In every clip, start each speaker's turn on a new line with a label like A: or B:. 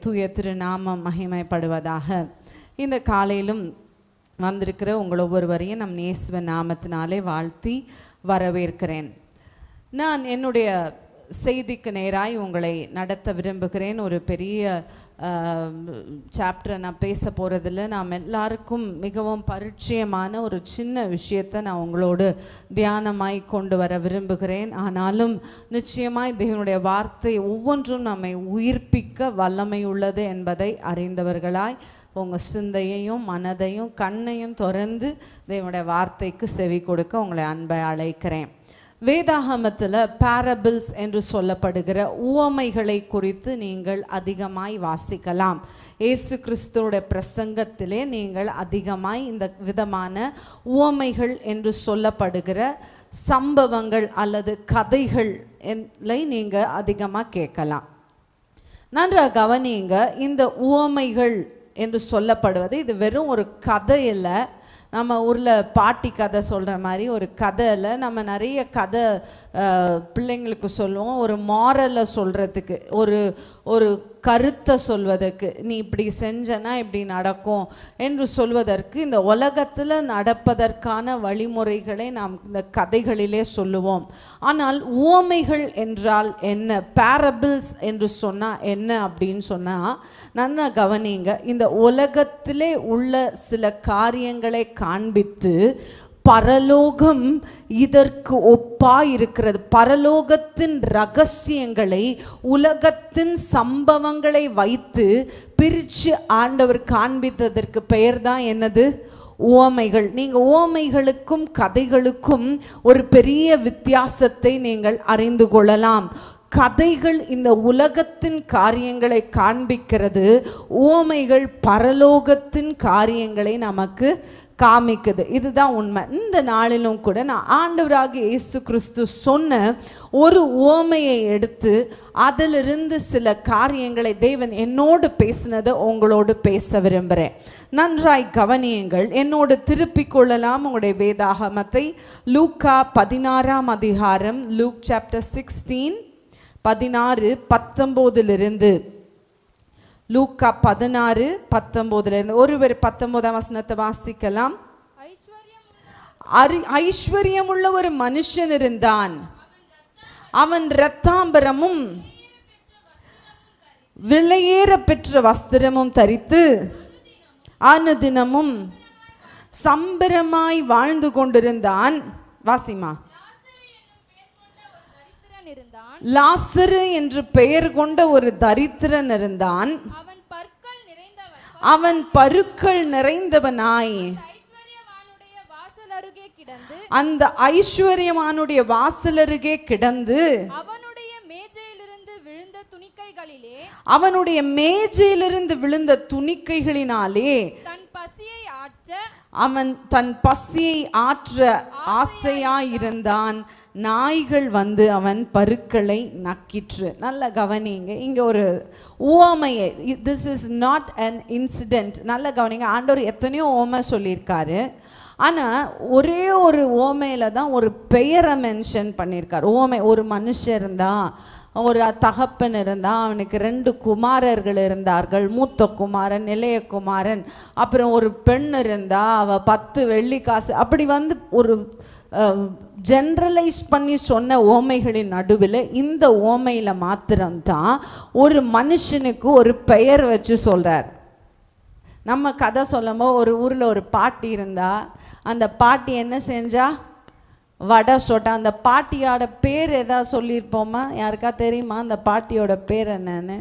A: தூய திருநாமம் மகிமைப்படுவதாக இந்த காலையிலும் வந்திருக்கிற உங்கள் ஒவ்வொருவரையும் நம் நேசுவ நாமத்தினாலே வாழ்த்தி வரவேற்கிறேன் நான் என்னுடைய செய்திக்கு நேராய் உங்களை நடத்த விரும்புகிறேன் ஒரு பெரிய சாப்டரை நான் பேச போகிறதில்ல நாம் எல்லாருக்கும் மிகவும் பரிச்சயமான ஒரு சின்ன விஷயத்தை நான் உங்களோடு தியானமாய் கொண்டு வர விரும்புகிறேன் ஆனாலும் நிச்சயமாய் தேவனுடைய வார்த்தை ஒவ்வொன்றும் நம்மை உயிர்ப்பிக்க வல்லமை உள்ளது என்பதை அறிந்தவர்களாய் உங்கள் சிந்தையையும் மனதையும் கண்ணையும் திறந்து தேவனுடைய வார்த்தைக்கு செவி கொடுக்க உங்களை அன்பை அழைக்கிறேன் வேதாகமத்தில் பாரபிள்ஸ் என்று சொல்லப்படுகிற உவமைகளை குறித்து நீங்கள் அதிகமாய் வாசிக்கலாம் இயேசு கிறிஸ்துவோடைய பிரசங்கத்திலே நீங்கள் அதிகமாய் இந்த விதமான உவமைகள் என்று சொல்லப்படுகிற சம்பவங்கள் அல்லது கதைகள் என்லை நீங்கள் அதிகமாக கேட்கலாம் நன்றாக கவனிங்க இந்த உவமைகள் என்று சொல்லப்படுவது இது வெறும் ஒரு கதை இல்லை நம்ம ஊரில் பாட்டி கதை சொல்கிற மாதிரி ஒரு கதையில் நம்ம நிறைய கதை அஹ், பிள்ளைங்களுக்கு சொல்லுவோம் ஒரு மாரலை சொல்கிறதுக்கு ஒரு ஒரு கருத்தை சொல்வதற்கு நீ இப்படி செஞ்சனா இப்படி நடக்கும் என்று சொல்வதற்கு இந்த உலகத்தில் நடப்பதற்கான வழிமுறைகளை நாம் இந்த கதைகளிலே சொல்லுவோம் ஆனால் உவமைகள் என்றால் என்ன பேரபிள்ஸ் என்று சொன்னால் என்ன அப்படின்னு சொன்னால் நல்லா கவனிங்க இந்த உலகத்திலே உள்ள சில காரியங்களை காண்பித்து பரலோகம் இதற்கு ஒப்பாய் இருக்கிறது பரலோகத்தின் ரகசியங்களை உலகத்தின் சம்பவங்களை வைத்து பிரித்து ஆண்டவர் காண்பித்ததற்கு பெயர் தான் என்னது உவமைகள் நீங்கள் உவமைகளுக்கும் கதைகளுக்கும் ஒரு பெரிய வித்தியாசத்தை நீங்கள் அறிந்து கொள்ளலாம் கதைகள் இந்த உலகத்தின் காரியங்களை காண்பிக்கிறது உவமைகள் பரலோகத்தின் காரியங்களை நமக்கு காமிக்குது இதுதான் உண்மை இந்த நாளிலும் கூட நான் ஆண்டவராக இயேசு கிறிஸ்து சொன்ன ஒரு உவமையை எடுத்து அதிலிருந்து சில காரியங்களை தேவன் என்னோடு பேசினதை உங்களோடு பேச விரும்புகிறேன் நன்றாய் கவனியுங்கள் என்னோடு திருப்பிக் கொள்ளலாம் உங்களுடைய வேதாகமத்தை லூக்கா பதினாறாம் அதிகாரம் லூக் சாப்டர் சிக்ஸ்டீன் பதினாறு பத்தொம்போதிலிருந்து லூக்கா பதினாறு பத்தொம்போதுலேருந்து ஒருவர் பத்தொம்போதாம் வசனத்தை வாசிக்கலாம் அரி ஐஸ்வர்யமுள்ள ஒரு மனுஷன் இருந்தான் அவன் இரத்தாம்பரமும் விலையேற பெற்ற வஸ்திரமும் தரித்து அனுதினமும் சம்பரமாய் வாழ்ந்து கொண்டிருந்தான் வாசிமா
B: தரித்திரன் இருந்தான்
A: லாசரு என்று பெயர் கொண்ட ஒரு தரித்திரன் இருந்தான்
B: அவன் பற்கள் நிறைந்தவன்
A: அவன் பருக்கள் நிறைந்தவனாய்
B: ஐஸ்வர்யவானுடைய வாசல் அருகே கிடந்து
A: அந்த ஐஸ்வர்யமானுடைய வாசலருகே கிடந்து
B: அவனுடைய மேஜையிலிருந்து விழுந்த துணிக்கைகளிலே
A: அவனுடைய மேஜையிலிருந்து விழுந்த துணிக்கைகளினாலே
B: தன் பசியை ஆற்ற
A: அவன் தன் பசியை ஆற்ற ஆசையாயிருந்தான் நாய்கள் வந்து அவன் பருக்களை நக்கிற்று நல்ல கவனிங்க இங்க ஒரு உவமையை this is not an incident நல்ல கவனிங்க ஆண்டவர் எத்தனையோ ஓமை சொல்லியிருக்காரு ஆனால் ஒரே ஒரு ஓமையில் தான் ஒரு பெயரை மென்ஷன் பண்ணியிருக்கார் ஓமை ஒரு மனுஷன் இருந்தா ஒரு தகப்பன் இருந்தா அவனுக்கு ரெண்டு குமாரர்கள் இருந்தார்கள் மூத்த குமாரன் இளைய குமாரன் அப்புறம் ஒரு பெண் இருந்தா அவ பத்து வெள்ளி காசு அப்படி வந்து ஒரு ஜென்ரலைஸ் பண்ணி சொன்ன ஓமைகளின் நடுவில் இந்த ஓமையில் மாத்திரம்தான் ஒரு மனுஷனுக்கு ஒரு பெயர் வச்சு சொல்றார் நம்ம கதை சொல்லும்போது ஒரு ஊரில் ஒரு பாட்டி இருந்தா அந்த பாட்டி என்ன செஞ்சா வடை சொட்டா அந்த பாட்டியோட பேர் எதாவது சொல்லியிருப்போமா யாருக்கா தெரியுமா அந்த பாட்டியோட பேர் என்னன்னு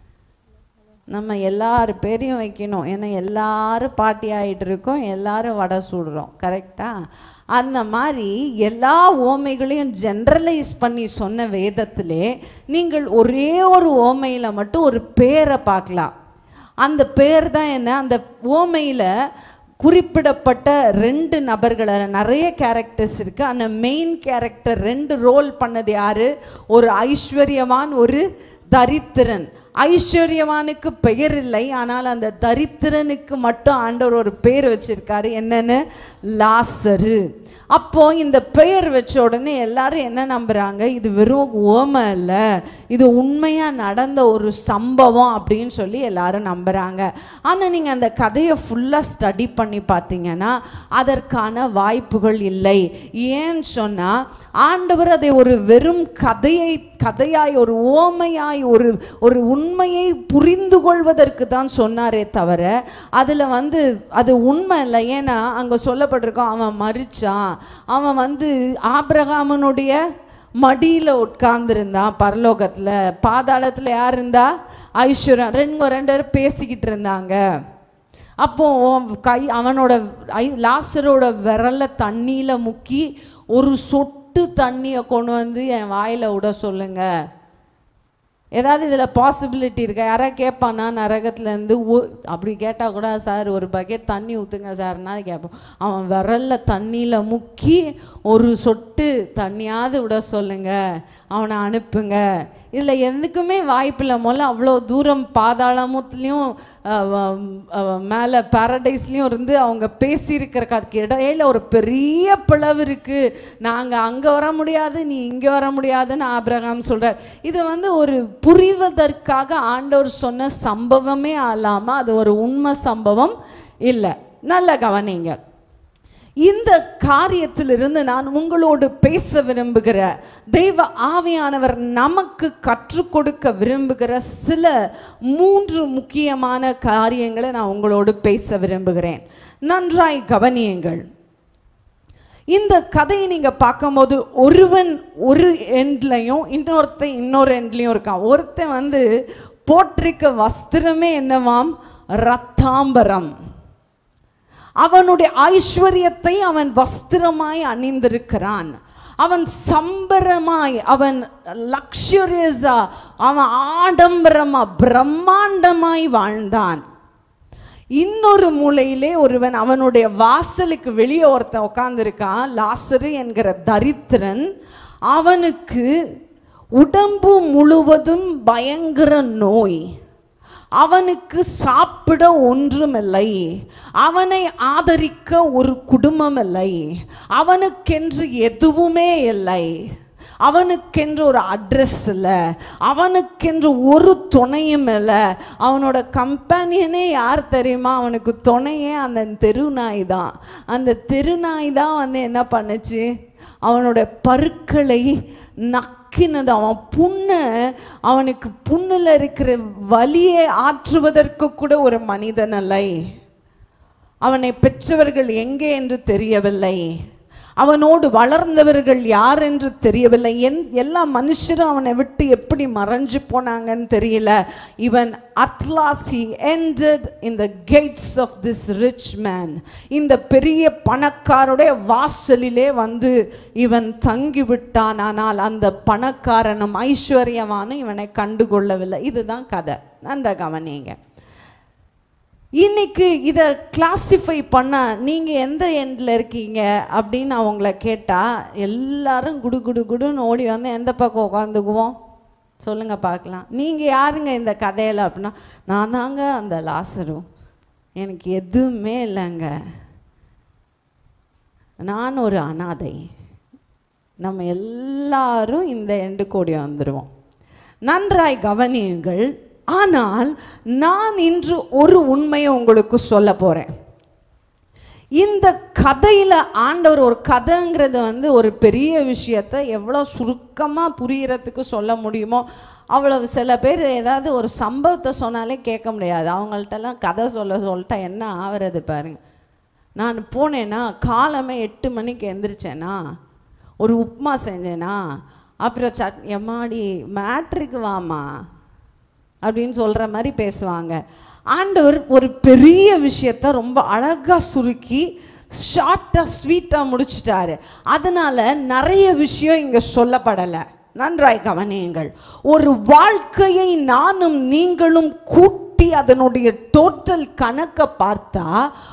A: நம்ம எல்லார் பேரையும் வைக்கணும் ஏன்னா எல்லாரும் பாட்டி ஆகிட்டு இருக்கோம் எல்லாரும் வடை சுடுறோம் கரெக்டா அந்த மாதிரி எல்லா ஓமைகளையும் ஜென்ரலைஸ் பண்ணி சொன்ன வேதத்திலே நீங்கள் ஒரே ஒரு ஓமையில் மட்டும் ஒரு பேரை பார்க்கலாம் அந்த பேர் தான் என்ன அந்த ஓமையில் குறிப்பிடப்பட்ட ரெண்டு நபர்கள் அதில் நிறைய கேரக்டர்ஸ் இருக்குது அந்த மெயின் கேரக்டர் ரெண்டு ரோல் பண்ணது யாரு ஒரு ஐஸ்வர்யவான் ஒரு தரித்திரன் ஐஸ்வர்யவானுக்கு பெயர் இல்லை ஆனால் அந்த தரித்திரனுக்கு மட்டும் ஆண்டவர் ஒரு பெயர் வச்சிருக்காரு என்னன்னு லாசரு அப்போ இந்த பெயர் வச்ச உடனே எல்லாரும் என்ன நம்புறாங்க இது வெறும் ஓமை இல்லை இது உண்மையா நடந்த ஒரு சம்பவம் அப்படின்னு சொல்லி எல்லாரும் நம்புறாங்க ஆனா நீங்க அந்த கதையை ஃபுல்லா ஸ்டடி பண்ணி பார்த்தீங்கன்னா அதற்கான வாய்ப்புகள் இல்லை ஏன்னு சொன்னா ஆண்டவர் அதை ஒரு வெறும் கதையை கதையாய் ஒரு ஓமையாய் ஒரு ஒரு உண்மையை புரிந்து கொள்வதற்கு தான் சொன்னாரே தவிர அதில் வந்து அது உண்மை இல்லை ஏன்னா அங்கே சொல்லப்பட்டிருக்கோம் அவன் மறிச்சான் அவன் வந்து ஆபிரகாமனுடைய மடியில் உட்கார்ந்துருந்தான் பரலோகத்தில் பாதாளத்தில் யார் இருந்தா ஐஸ்வர்யம் ரெண்டு ரெண்டு பேரும் பேசிக்கிட்டு இருந்தாங்க அப்போ உன் கை அவனோட ஐ லாசரோட விரல தண்ணியில் முக்கி ஒரு சொட்டு தண்ணியை கொண்டு வந்து என் வாயில் விட சொல்லுங்க ஏதாவது இதில் பாசிபிலிட்டி இருக்கா யாராவது கேட்பானா நரகத்துலேருந்து அப்படி கேட்டால் கூட சார் ஒரு பக்கெட் தண்ணி ஊற்றுங்க சார்னா கேட்போம் அவன் விரல்ல தண்ணியில் முக்கி ஒரு சொட்டு தண்ணியாவது விட சொல்லுங்க அவனை அனுப்புங்க இதில் எதுக்குமே வாய்ப்பில்லை முதல்ல அவ்வளோ தூரம் பாதாளமுத்துலேயும் மேலே பாரடைஸ்லேயும் இருந்து அவங்க பேசியிருக்கிறக்கு அதுக்கு இடையில ஒரு பெரிய பிளவு இருக்குது நாங்கள் அங்கே வர முடியாது நீ இங்கே வர முடியாதுன்னு ஆபிரகாம் சொல்கிறார் இது வந்து ஒரு புரிவதற்காக ஆண்டவர் சொன்ன சம்பவமே அல்லாமல் அது ஒரு உண்மை சம்பவம் இல்லை நல்ல கவனிங்க இந்த காரியத்திலிருந்து நான் உங்களோடு பேச விரும்புகிற தெய்வ ஆவியானவர் நமக்கு கற்றுக் கொடுக்க விரும்புகிற சில மூன்று முக்கியமான காரியங்களை நான் உங்களோடு பேச விரும்புகிறேன் நன்றாய் கவனியுங்கள் இந்த கதையை நீங்க பார்க்கும்போது ஒருவன் ஒரு எண்ட்லையும் இன்னொருத்தன் இன்னொரு எண்ட்லையும் இருக்கான் ஒருத்தன் வந்து போட்டிருக்க வஸ்திரமே என்னவாம் ரத்தாம்பரம் அவனுடைய ஐஸ்வர்யத்தை அவன் வஸ்திரமாய் அணிந்திருக்கிறான் அவன் சம்பரமாய் அவன் லக்ஷரியஸா அவன் ஆடம்பரமா பிரம்மாண்டமாய் வாழ்ந்தான் இன்னொரு மூலையிலே ஒருவன் அவனுடைய வாசலுக்கு வெளியே ஒருத்தன் உட்கார்ந்திருக்கான் லாசரு என்கிற தரித்திரன் அவனுக்கு உடம்பு முழுவதும் பயங்கர நோய் அவனுக்கு சாப்பிட ஒன்றுமில்லை அவனை ஆதரிக்க ஒரு குடும்பம் இல்லை அவனுக்கென்று எதுவுமே இல்லை அவனுக்கென்று ஒரு அட்ரஸ் இல்லை அவனுக்கென்று ஒரு துணையும் இல்லை அவனோட கம்பெனியனே யார் தெரியுமா அவனுக்கு துணையே அந்த தெருநாய் தான் அந்த தெருநாய் தான் வந்து என்ன பண்ணுச்சு அவனோட பருக்களை நக்கினது அவன் புண்ணை அவனுக்கு புண்ணில் இருக்கிற வலியை ஆற்றுவதற்கு கூட ஒரு மனிதன் அல்லை அவனை பெற்றவர்கள் எங்கே என்று தெரியவில்லை அவனோடு வளர்ந்தவர்கள் யார் என்று தெரியவில்லை என் எல்லா மனுஷரும் அவனை விட்டு எப்படி மறைஞ்சு போனாங்கன்னு தெரியல இவன் at last he ended in the gates of this rich man இந்த பெரிய பணக்காருடைய வாசலிலே வந்து இவன் தங்கி விட்டான் ஆனால் அந்த பணக்காரனும் ஐஸ்வர்யவானும் இவனை கண்டுகொள்ளவில்லை இதுதான் கதை நன்ற கவனிங்க இன்னைக்கு இதை கிளாசிஃபை பண்ண நீங்கள் எந்த எண்டில் இருக்கீங்க அப்படின்னு அவங்கள கேட்டால் எல்லாரும் குடு குடு குடுன்னு ஓடி வந்து எந்த பக்கம் உட்காந்துக்குவோம் சொல்லுங்கள் பார்க்கலாம் நீங்கள் யாருங்க இந்த கதையில் அப்படின்னா நான் தாங்க அந்த லாசரும் எனக்கு எதுவுமே இல்லைங்க நான் ஒரு அனாதை நம்ம எல்லாரும் இந்த எண்டு கோடி வந்துடுவோம் நன்றாய் கவனியுங்கள் ஆனால் நான் இன்று ஒரு உண்மையை உங்களுக்கு சொல்ல போகிறேன் இந்த கதையில் ஆண்டவர் ஒரு கதைங்கிறது வந்து ஒரு பெரிய விஷயத்தை எவ்வளோ சுருக்கமாக புரியறதுக்கு சொல்ல முடியுமோ அவ்வளவு சில பேர் ஏதாவது ஒரு சம்பவத்தை சொன்னாலே கேட்க முடியாது அவங்கள்ட்டெல்லாம் கதை சொல்ல சொல்லிட்டா என்ன ஆகிறது பாருங்க நான் போனேன்னா காலமே எட்டு மணிக்கு எந்திரிச்சேனா ஒரு உப்புமா செஞ்சேனா அப்புறம் சட் எம்மாடி மேட்ருக்கு வாமா அப்படின்னு சொல்கிற மாதிரி பேசுவாங்க ஆண்டவர் ஒரு பெரிய விஷயத்த ரொம்ப அழகாக சுருக்கி ஷார்ட்டாக ஸ்வீட்டாக முடிச்சிட்டாரு அதனால நிறைய விஷயம் இங்கே சொல்லப்படலை நன்றாய் கவனியுங்கள் ஒரு வாழ்க்கையை நானும் நீங்களும் கூட்டி அதனுடைய டோட்டல் கணக்கை பார்த்தா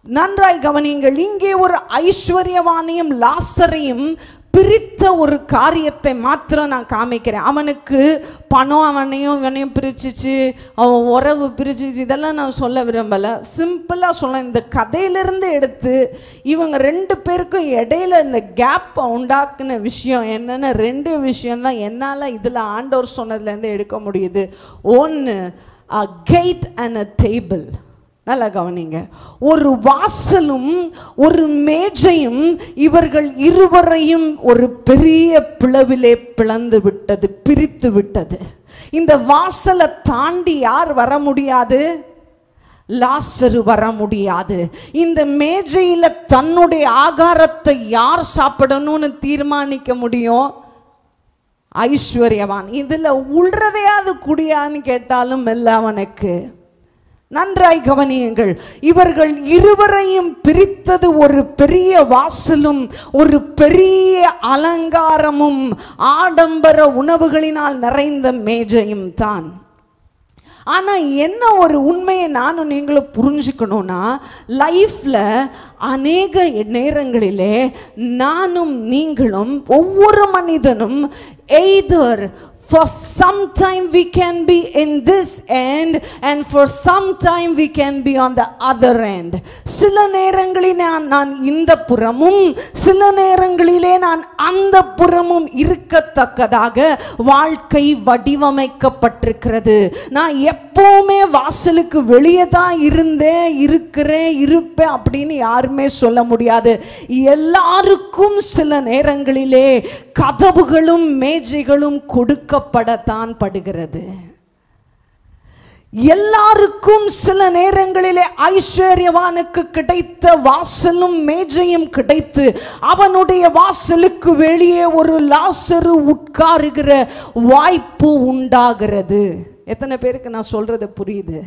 A: நன்றாய் கவனியுங்கள் இங்கே ஒரு ஐஸ்வர்யவானையும் லாசரையும் பிரித்த ஒரு காரியத்தை மாத்திரம் நான் காமிக்கிறேன் அவனுக்கு பணம் அவனையும் இவனையும் பிரிச்சிச்சு அவன் உறவு பிரிச்சிச்சு இதெல்லாம் நான் சொல்ல விரும்பலை சிம்பிளாக சொல்ல இந்த கதையிலிருந்து எடுத்து இவங்க ரெண்டு பேருக்கும் இடையில இந்த கேப்பை உண்டாக்குன விஷயம் என்னென்ன ரெண்டு விஷயம்தான் என்னால் இதில் ஆண்டவர் சொன்னதுலேருந்து எடுக்க முடியுது ஒன்று a guide and a table நல்லா கவனிங்க ஒரு வாசலும் ஒரு மேஜையும் இவர்கள் இருவரையும் ஒரு பெரிய பிளவிலே பிளந்து விட்டது பிரித்து விட்டது இந்த வாசலை தாண்டி யார் வர முடியாது லாசரு வர முடியாது இந்த மேஜையில் தன்னுடைய ஆகாரத்தை யார் சாப்பிடணும்னு தீர்மானிக்க முடியும் ஐஸ்வர்யவான் இதில் உள்றதையாவது குடியான்னு கேட்டாலும் இல்லை அவனுக்கு நன்றாய் கவனியுங்கள் இவர்கள் இருவரையும் பிரித்தது ஒரு பெரிய வாசலும் ஒரு பெரிய அலங்காரமும் ஆடம்பர உணவுகளினால் நிறைந்த மேஜையும் தான் ஆனால் என்ன ஒரு உண்மையை நானும் நீங்களும் புரிஞ்சுக்கணும்னா லைஃப்பில் அநேக நேரங்களிலே நானும் நீங்களும் ஒவ்வொரு மனிதனும் either For some time we can be in this end and for some time we can be on the other end. சில நேரங்களில் நான் நான் இந்த புறமும் சில நேரங்களிலே நான் அந்த புறமும் இருக்கத்தக்கதாக வாழ்க்கை வடிவமைக்கப்பட்டிருக்கிறது நான் எப்பவுமே வாசலுக்கு வெளியே தான் இருந்தேன் இருக்கிறேன் இருப்பேன் அப்படின்னு யாருமே சொல்ல முடியாது எல்லாருக்கும் சில நேரங்களிலே கதவுகளும் மேஜைகளும் கொடுக்கப்படத்தான் படுகிறது எல்லாருக்கும் சில நேரங்களிலே ஐஸ்வர்யவானுக்கு கிடைத்த வாசலும் மேஜையும் கிடைத்து அவனுடைய வாசலுக்கு வெளியே ஒரு லாசரு உட்காருகிற வாய்ப்பு உண்டாகிறது எத்தனை பேருக்கு நான் சொல்றது புரியுது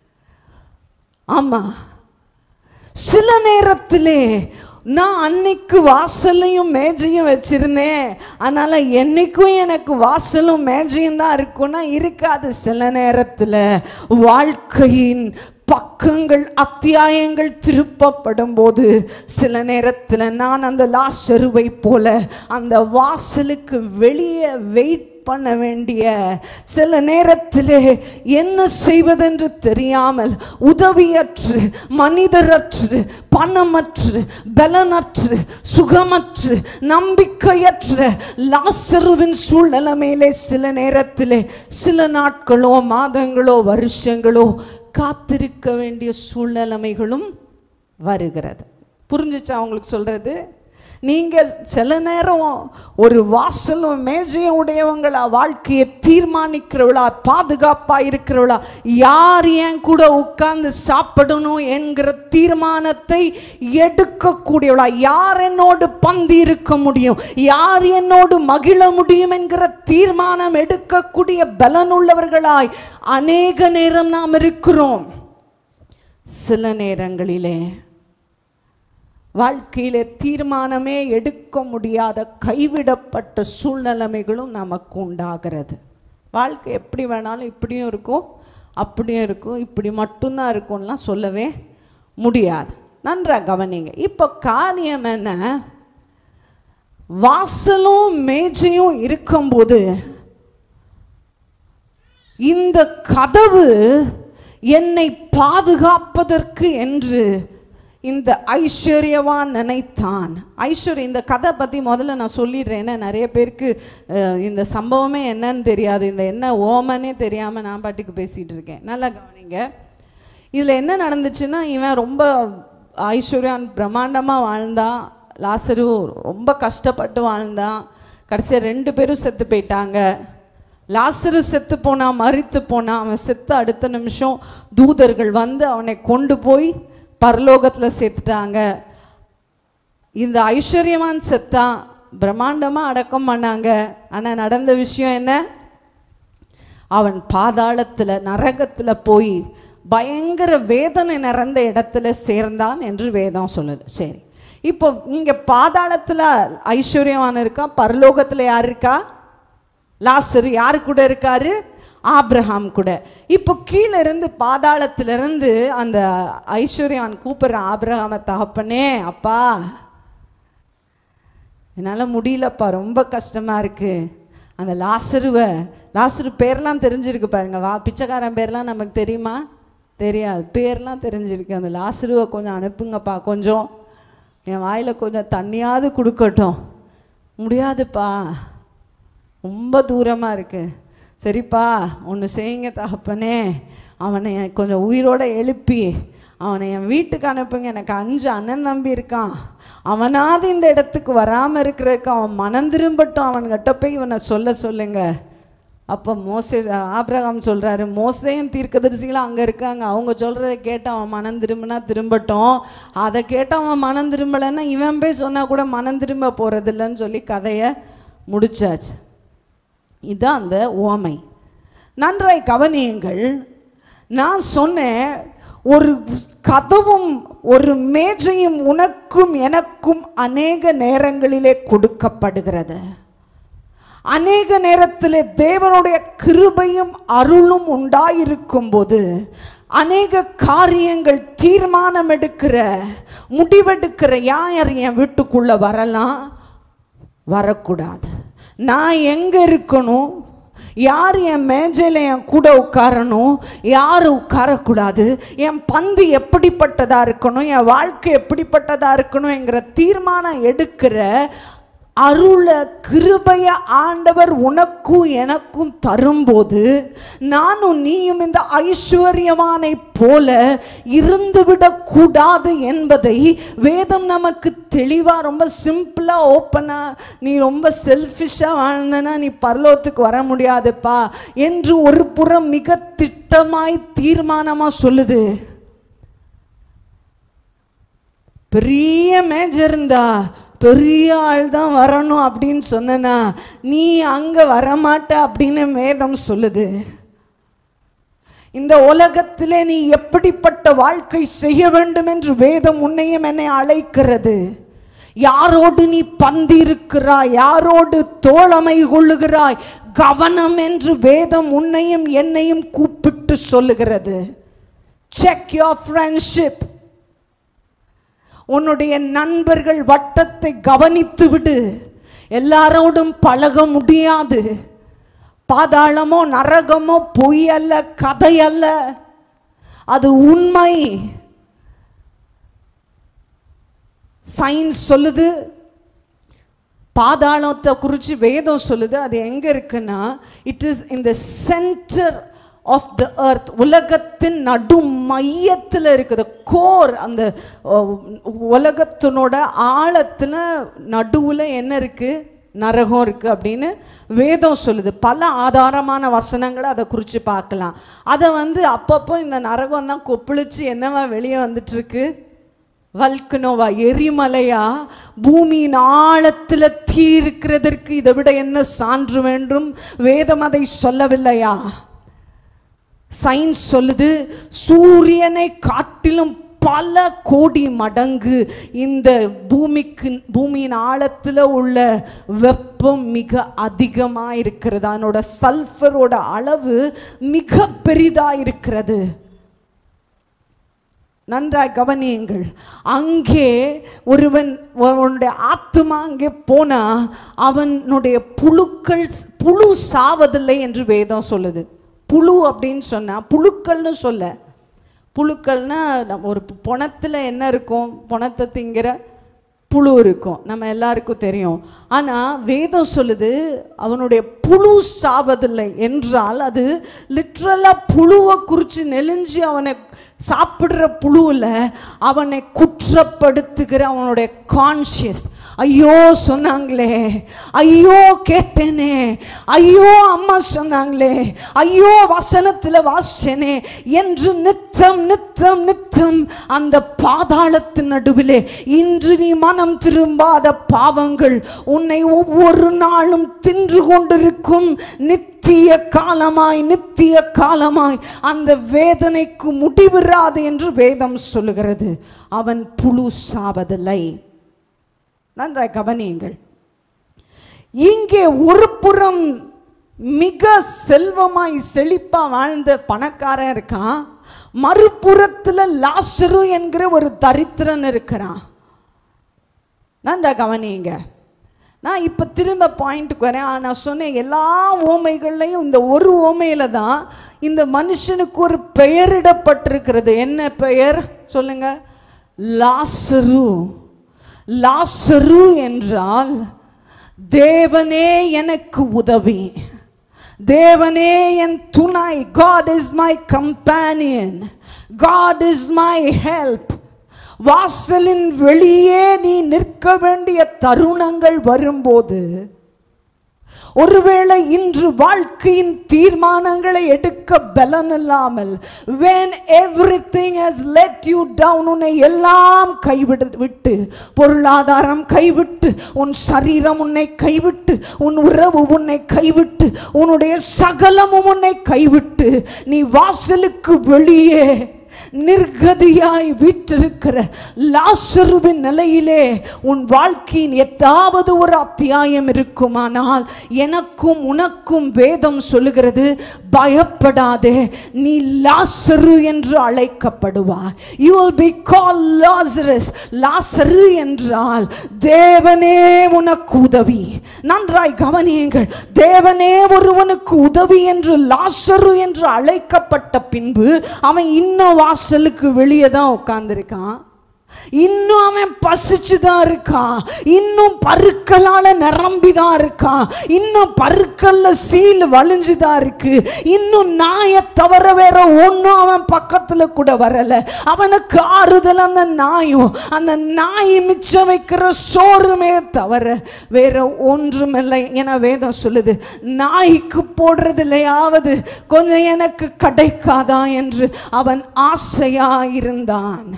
A: ஆமா சில நேரத்திலே நான் அன்னைக்கு வாசலையும் மேஜையும் வச்சிருந்தேன் அதனால என்னைக்கும் எனக்கு வாசலும் மேஜையும் தான் இருக்கும்னா இருக்காது சில நேரத்தில் வாழ்க்கையின் பக்கங்கள் அத்தியாயங்கள் திருப்பப்படும் போது சில நேரத்தில் நான் அந்த லாசருவை போல அந்த வாசலுக்கு வெளியே வெயிட் பண்ண வேண்டிய சில நேரத்திலே என்ன செய்வதென்று தெரியாமல் உதவியற்று மனிதரற்று பணமற்று பலனற்று சுகமற்று நம்பிக்கையற்ற லாசருவின் சூழ்நிலைமையிலே சில நேரத்திலே சில நாட்களோ மாதங்களோ வருஷங்களோ காத்திருக்க வேண்டிய சூழ்நிலைமைகளும் வருகிறது புரிஞ்சுச்சா உங்களுக்கு சொல்றது நீங்க சில நேரம் ஒரு வாசலும் மேஜையும் உடையவங்களா வாழ்க்கையை தீர்மானிக்கிறவளா பாதுகாப்பா இருக்கிறவளா யார் என் கூட உட்கார்ந்து சாப்பிடணும் என்கிற தீர்மானத்தை எடுக்கக்கூடியவளா யார் என்னோடு பந்தி இருக்க முடியும் யார் என்னோடு மகிழ முடியும் என்கிற தீர்மானம் எடுக்கக்கூடிய பலனுள்ளவர்களாய் அநேக நேரம் நாம் இருக்கிறோம் சில நேரங்களிலே வாழ்க்கையிலே தீர்மானமே எடுக்க முடியாத கைவிடப்பட்ட சூழ்நிலைமைகளும் நமக்கு உண்டாகிறது வாழ்க்கை எப்படி வேணாலும் இப்படியும் இருக்கும் அப்படியும் இருக்கும் இப்படி மட்டும்தான் இருக்கும்லாம் சொல்லவே முடியாது நன்றாக கவனிங்க இப்போ காரியம் என்ன வாசலும் மேஜையும் இருக்கும்போது இந்த கதவு என்னை பாதுகாப்பதற்கு என்று இந்த ஐஸ்வர்யவான் நினைத்தான் ஐஸ்வர்ய இந்த கதை பற்றி முதல்ல நான் சொல்லிடுறேன் ஏன்னா நிறைய பேருக்கு அஹ், இந்த சம்பவமே என்னன்னு தெரியாது இந்த என்ன ஓமனே தெரியாமல் நான் பாட்டுக்கு பேசிகிட்டு இருக்கேன் நல்லா கவனிங்க இதில் என்ன நடந்துச்சுன்னா இவன் ரொம்ப ஐஸ்வர்யான் பிரம்மாண்டமாக வாழ்ந்தான் லாசரு ரொம்ப கஷ்டப்பட்டு வாழ்ந்தான் கடைசியாக ரெண்டு பேரும் செத்து போயிட்டாங்க லாசரு செத்து போனான் மறித்து போனான் அவன் செத்து அடுத்த நிமிஷம் தூதர்கள் வந்து அவனை கொண்டு போய் பரலோகத்தில் சேர்த்துட்டாங்க இந்த ஐஸ்வர்யவான் செத்தான் பிரம்மாண்டமாக அடக்கம் பண்ணாங்க ஆனால் நடந்த விஷயம் என்ன அவன் பாதாளத்தில் நரகத்தில் போய் பயங்கர வேதனை நிறைந்த இடத்துல சேர்ந்தான் என்று வேதம் சொல்லுது சரி இப்போ இங்கே பாதாளத்தில் ஐஸ்வர்யவான் இருக்கா பரலோகத்தில் யார் இருக்கா லாசர் யாரு கூட இருக்காரு ஆபிரகாம் கூட இப்போ கீழே இருந்து பாதாளத்திலிருந்து அந்த ஐஸ்வர்யான் கூப்பிடுற ஆபிரகாம தகப்பனே அப்பா என்னால் முடியலப்பா ரொம்ப கஷ்டமாக இருக்கு அந்த லாசருவை லாசரு பேர்லாம் தெரிஞ்சிருக்கு பாருங்க வா பிச்சைக்காரன் பேர்லாம் நமக்கு தெரியுமா தெரியாது பேர்லாம் தெரிஞ்சிருக்கு அந்த லாசருவை கொஞ்சம் அனுப்புங்கப்பா கொஞ்சம் என் வாயில் கொஞ்சம் தண்ணியாவது கொடுக்கட்டும் முடியாதுப்பா ரொம்ப தூரமாக இருக்கு சரிப்பா ஒன்று செய்யுங்க தகப்பனே அவனை என் கொஞ்சம் உயிரோட எழுப்பி அவனை என் வீட்டுக்கு அனுப்புங்க எனக்கு அஞ்சு அண்ணன் தம்பி இருக்கான் அவனாவது இந்த இடத்துக்கு வராமல் இருக்கிறதுக்கு அவன் மனம் திரும்பட்டும் அவன்கிட்ட போய் இவனை சொல்ல சொல்லுங்க அப்போ மோசே ஆபிரகாம் சொல்கிறாரு மோசையும் தீர்க்கதரிசிகளும் அங்கே இருக்காங்க அவங்க சொல்கிறத கேட்டு அவன் மனம் திரும்பினா திரும்பட்டும் அதை கேட்டு அவன் மனம் திரும்பலைன்னா இவன் போய் சொன்னால் கூட மனம் திரும்ப போகிறதில்லன்னு சொல்லி கதையை முடிச்சாச்சு இதுதான் அந்த ஓமை நன்றாய் கவனியுங்கள் நான் சொன்னேன் ஒரு கதவும் ஒரு மேஜையும் உனக்கும் எனக்கும் அநேக நேரங்களிலே கொடுக்கப்படுகிறது அநேக நேரத்தில் தேவனுடைய கிருபையும் அருளும் உண்டாயிருக்கும் போது அநேக காரியங்கள் தீர்மானம் எடுக்கிற முடிவெடுக்கிற யார் என் வீட்டுக்குள்ள வரலாம் வரக்கூடாது நான் எங்கே இருக்கணும் யார் என் மேஜையில் என் கூட உட்காரணும் யார் உட்காரக்கூடாது என் பந்து எப்படிப்பட்டதாக இருக்கணும் என் வாழ்க்கை எப்படிப்பட்டதாக இருக்கணுங்கிற தீர்மானம் எடுக்கிற அருள கிருபைய ஆண்டவர் உனக்கும் எனக்கும் தரும்போது நானும் நீயும் இந்த ஐஸ்வர்யவானை போல இருந்துவிடக் கூடாது என்பதை வேதம் நமக்கு தெளிவாக ரொம்ப சிம்பிளாக ஓப்பனாக நீ ரொம்ப செல்ஃபிஷாக வாழ்ந்தனா நீ பரலோகத்துக்கு வர முடியாதுப்பா என்று ஒரு புறம் மிக திட்டமாய் தீர்மானமாக சொல்லுது பெரிய மேஜர் இருந்தா பெரிய ஆள் தான் வரணும் அப்படின்னு சொன்னனா நீ அங்கே வரமாட்ட அப்படின்னு வேதம் சொல்லுது இந்த உலகத்திலே நீ எப்படிப்பட்ட வாழ்க்கை செய்ய வேண்டும் என்று வேதம் உன்னையும் என்னை அழைக்கிறது யாரோடு நீ பந்திருக்கிறாய் யாரோடு தோழமை கொள்ளுகிறாய் கவனம் என்று வேதம் உன்னையும் என்னையும் கூப்பிட்டு சொல்லுகிறது செக் யோர் ஃப்ரெண்ட்ஷிப் உன்னுடைய நண்பர்கள் வட்டத்தை கவனித்து விடு எல்லாரோடும் பழக முடியாது பாதாளமோ நரகமோ பொய் அல்ல கதை அல்ல அது உண்மை சயின்ஸ் சொல்லுது பாதாளத்தை குறித்து வேதம் சொல்லுது அது எங்கே இருக்குன்னா it is in the centre of the earth உலகத்தின் நடு மையத்தில் இருக்குது கோர் அந்த அஹ், உலகத்தினோட ஆழத்தில் நடுவில் என்ன இருக்குது நரகம் இருக்குது அப்படின்னு வேதம் சொல்லுது பல ஆதாரமான வசனங்களை அதை குறித்து பார்க்கலாம் அதை வந்து அப்பப்போ இந்த நரகம் தான் கொப்பளிச்சு என்னவா வெளியே வந்துட்டு இருக்கு வல்கனோவா எரிமலையா பூமியின் ஆழத்தில் தீ இருக்கிறதற்கு இதை விட என்ன சான்று வேண்டும் வேதம் அதை சொல்லவில்லையா சயின்ஸ் சொல்லுது சூரியனை காட்டிலும் பல கோடி மடங்கு இந்த பூமிக்கு பூமியின் ஆழத்தில் உள்ள வெப்பம் மிக அதிகமாக இருக்கிறது அதனோட சல்ஃபரோட அளவு மிக பெரிதாக இருக்கிறது நன்றாய் கவனியுங்கள் அங்கே ஒருவன் அவனுடைய ஆத்மா அங்கே போனா அவனுடைய புழுக்கள் புழு சாவதில்லை என்று வேதம் சொல்லுது புழு அப்படின்னு சொன்னா புழுக்கள்னு சொல்ல புழுக்கள்னா நம்ம ஒரு பொணத்தில் என்ன இருக்கும் பொணத்தை திங்கிற புழு இருக்கும் நம்ம எல்லாருக்கும் தெரியும் ஆனால் வேதம் சொல்லுது அவனுடைய புழு சாவதில்லை என்றால் அது லிட்ரலாக புழுவை குறித்து நெலிஞ்சு அவனை சாப்பிடுற புழுவில் அவனை குற்றப்படுத்துகிற அவனுடைய கான்ஷியஸ் ஐயோ சொன்னாங்களே ஐயோ கேட்டேனே ஐயோ அம்மா சொன்னாங்களே ஐயோ வசனத்தில் வாசிச்சேனே என்று நித்தம் நித்தம் நித்தம் அந்த பாதாளத்தின் நடுவிலே இன்று நீ மனம் திரும்பாத பாவங்கள் உன்னை ஒவ்வொரு நாளும் தின்று கொண்டிருக்கும் நித்திய காலமாய் நித்திய காலமாய் அந்த வேதனைக்கு முடிவிராது என்று வேதம் சொல்லுகிறது அவன் புழு சாவதில்லை நன்றாய் கவனியுங்கள் இங்கே ஒரு புறம் மிக செல்வமாய் செழிப்பா வாழ்ந்த பணக்காரன் இருக்கான் மறுபுறத்துல லாசரு என்கிற ஒரு தரித்திரன் இருக்கிறான் நன்றா கவனிங்க நான் இப்போ திரும்ப பாயிண்ட்டுக்கு வரேன் ஆ, நான் சொன்னேன் எல்லா ஓமைகள்லையும் இந்த ஒரு ஓமையில தான் இந்த மனுஷனுக்கு ஒரு பெயரிடப்பட்டிருக்கிறது என்ன பெயர் சொல்லுங்க லாசரு லாசரு என்றால் தேவனே எனக்கு உதவி தேவனே என் துணை God is my companion God is my help வாசலின் வெளியே நீ நிற்க வேண்டிய தருணங்கள் வரும்போது ஒருவேளை இன்று வாழ்க்கையின் தீர்மானங்களை எடுக்க பலன் இல்லாமல் when everything has let you down உன்னை எல்லாம் கைவிட விட்டு பொருளாதாரம் கைவிட்டு உன் சரீரம் உன்னை கைவிட்டு உன் உறவு உன்னை கைவிட்டு உன்னுடைய சகலமும் உன்னை கைவிட்டு நீ வாசலுக்கு வெளியே நிர்கதியாய் வீற்றிருக்கிற லாசருவின் நிலையிலே உன் வாழ்க்கையின் எத்தாவது ஒரு அத்தியாயம் இருக்குமானால் எனக்கும் உனக்கும் வேதம் சொல்லுகிறது பயப்படாதே நீ லாசரு என்று அழைக்கப்படுவாய் you will be called Lazarus லாசரு என்றால் தேவனே உனக்கு உதவி நன்றாய் கவனியுங்கள் தேவனே ஒருவனுக்கு உதவி என்று லாசரு என்று அழைக்கப்பட்ட பின்பு அவன் இன்னும் வாசலுக்கு வெளியே தான் உட்கார்ந்துருக்கான் இன்னும் அவன் பசிச்சு தான் இருக்கான் இன்னும் பருக்களால நிரம்பி தான் இருக்கான் இன்னும் பருக்கல்ல சீல் வலிஞ்சு தான் இருக்கு இன்னும் நாயை தவிர வேற ஒன்றும் அவன் பக்கத்துல கூட வரல அவனுக்கு ஆறுதல் அந்த நாயும் அந்த நாய் மிச்சம் வைக்கிற சோறுமே தவிர வேற ஒன்றுமில்லை என வேதம் சொல்லுது நாய்க்கு போடுறதுலையாவது கொஞ்சம் எனக்கு கிடைக்காதா என்று அவன் ஆசையா இருந்தான்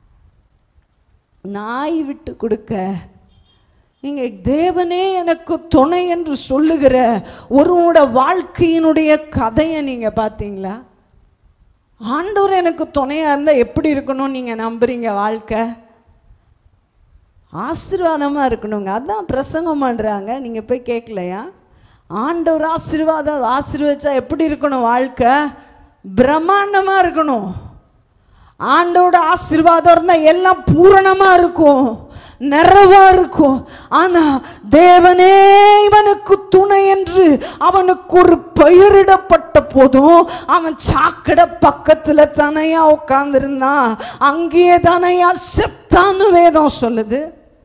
A: நாய் விட்டு கொடுக்க நீங்க தேவனே எனக்கு துணை என்று சொல்லுகிற ஒருவனோட வாழ்க்கையினுடைய கதையை நீங்க பார்த்தீங்களா ஆண்டவர் எனக்கு துணையா இருந்தா எப்படி இருக்கணும் நீங்க நம்புறீங்க வாழ்க்கை ஆசீர்வாதமா இருக்கணுங்க அதான் பிரசங்கம் பண்றாங்க நீங்க போய் கேட்கலையா ஆண்டவர் ஆசீர்வாதம் ஆசீர்வச்சா எப்படி இருக்கணும் வாழ்க்கை பிரம்மாண்டமா இருக்கணும் ஆண்டோட ஆசீர்வாதம் இருந்தால் எல்லாம் பூரணமா இருக்கும் நிறைவா இருக்கும் ஆனா தேவனே இவனுக்கு துணை என்று அவனுக்கு ஒரு பெயரிடப்பட்ட போதும் அவன் சாக்கடை பக்கத்துல தனையா உட்கார்ந்திருந்தான் அங்கேயே தனையா செத்தான்னு வேதம் சொல்லுது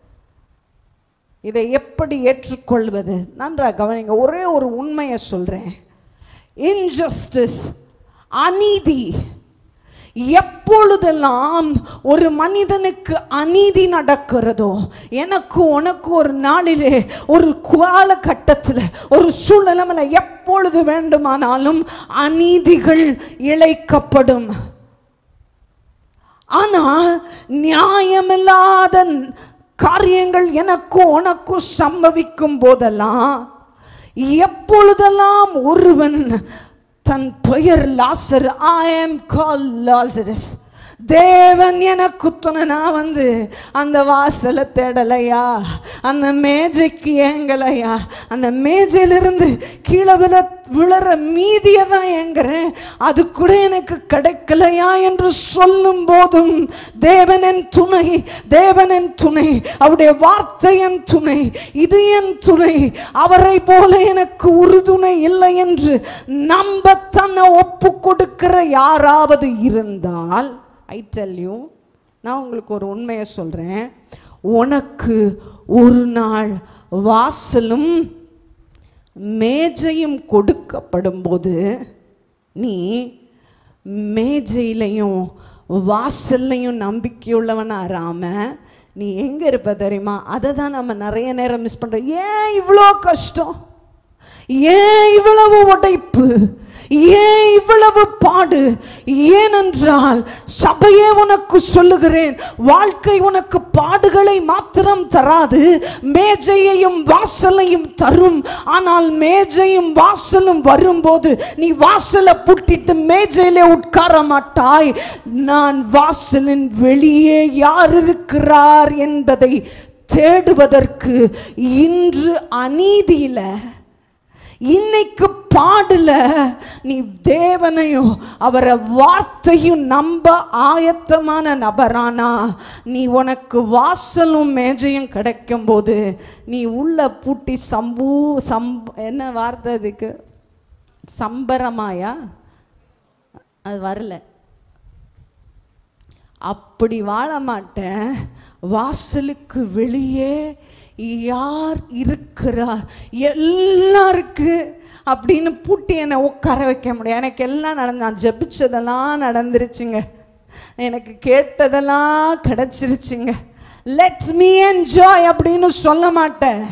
A: இதை எப்படி ஏற்றுக்கொள்வது நன்றா கவனிங்க ஒரே ஒரு உண்மையை சொல்றேன் இன்ஜஸ்டிஸ் அநீதி எப்பொழுதெல்லாம் ஒரு மனிதனுக்கு அநீதி நடக்கிறதோ எனக்கு உனக்கு ஒரு நாளிலே ஒரு காலகட்டத்தில் ஒரு சூழ்நிலைமையில எப்பொழுது வேண்டுமானாலும் அநீதிகள் இழைக்கப்படும் ஆனால் நியாயமில்லாத காரியங்கள் எனக்கும் உனக்கும் சம்பவிக்கும் போதெல்லாம் எப்பொழுதெல்லாம் ஒருவன் தன் பெயர் லாசர் ஐ ஆம் கால் லாசரஸ் தேவன் எனக்கு துணை நான் வந்து அந்த வாசலை தேடலையா அந்த மேஜைக்கு ஏங்கலையா அந்த மேஜையிலிருந்து கீழே விழ விழற மீதியை தான் ஏங்குறேன் அது கூட எனக்கு கிடைக்கலையா என்று சொல்லும் போதும் தேவனின் துணை தேவனின் துணை அவருடைய வார்த்தை என் துணை இது என் துணை அவரை போல எனக்கு உறுதுணை இல்லை என்று நம்ப தன்னை ஒப்பு கொடுக்கிற யாராவது இருந்தால் ஐ டெல் யூ நான் உங்களுக்கு ஒரு உண்மையை சொல்கிறேன் உனக்கு ஒரு நாள் வாசலும் மேஜையும் கொடுக்கப்படும் போது நீ மேஜையிலையும் வாசல்லையும் நம்பிக்கையுள்ளவனா இராம நீ எங்கே இருப்ப தெரியுமா அதை தான் நம்ம நிறைய நேரம் மிஸ் பண்ணுறோம் ஏன் இவ்வளோ கஷ்டம் ஏன் இவ்வளவு உடைப்பு ஏன் இவ்வளவு பாடு ஏனென்றால் சபையே உனக்கு சொல்லுகிறேன் வாழ்க்கை உனக்கு பாடுகளை மாத்திரம் தராது மேஜையையும் வாசலையும் தரும் ஆனால் மேஜையும் வாசலும் வரும்போது நீ வாசலை பூட்டிட்டு மேஜையிலே உட்கார மாட்டாய் நான் வாசலின் வெளியே யார் இருக்கிறார் என்பதை தேடுவதற்கு இன்று அநீதியில இன்னைக்கு பாடல நீ தேவனையும் அவரை வார்த்தையும் நம்ப ஆயத்தமான நபரானா நீ உனக்கு வாசலும் மேஜையும் கிடைக்கும் போது நீ உள்ள பூட்டி சம்பூ சம்ப என்ன வார்த்தை அதுக்கு சம்பரமாயா அது வரல அப்படி வாழ மாட்டேன் வாசலுக்கு வெளியே யார் இருக்கிறார் எல்லாருக்கு அப்படின்னு பூட்டி என்னை உட்கார வைக்க முடியும் எனக்கு எல்லாம் நடந்து நான் ஜெபிச்சதெல்லாம் நடந்துருச்சுங்க எனக்கு கேட்டதெல்லாம் கிடைச்சிருச்சுங்க லெட்ஸ் மீ என்ஜாய் அப்படின்னு சொல்ல மாட்டேன்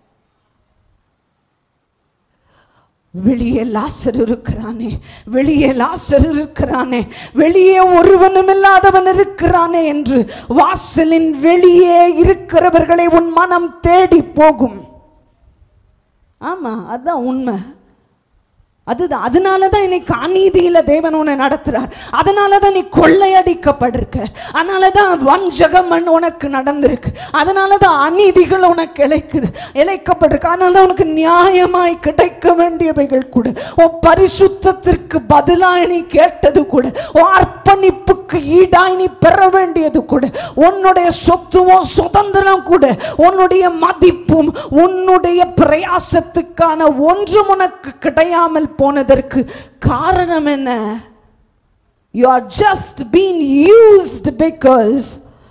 A: வெளியே லாசர் இருக்கிறானே வெளியே லாசர் இருக்கிறானே வெளியே ஒருவனும் இல்லாதவன் இருக்கிறானே என்று வாசலின் வெளியே இருக்கிறவர்களை உன் மனம் தேடி போகும் ஆமா அதான் உண்மை அதுதான் அதனால தான் இன்னைக்கு அநீதியில தேவன் உன்னை நடத்துறார் அதனால தான் நீ கொள்ளையடிக்கப்பட்டிருக்க அதனால தான் வஞ்சகம் மண் உனக்கு நடந்திருக்கு அதனால தான் அநீதிகள் உனக்கு இழைக்குது இழைக்கப்பட்டிருக்கு அதனால தான் உனக்கு நியாயமாய் கிடைக்க வேண்டியவைகள் கூட உன் பரிசுத்தத்திற்கு பதிலாய் நீ கேட்டது கூட உன் அர்ப்பணிப்புக்கு ஈடாய் நீ பெற வேண்டியது கூட உன்னுடைய சொத்துவும் சுதந்திரம் கூட உன்னுடைய மதிப்பும் உன்னுடைய பிரயாசத்துக்கான ஒன்றும் உனக்கு கிடையாமல் போனதற்கு காரணம் என்ன you are just been used because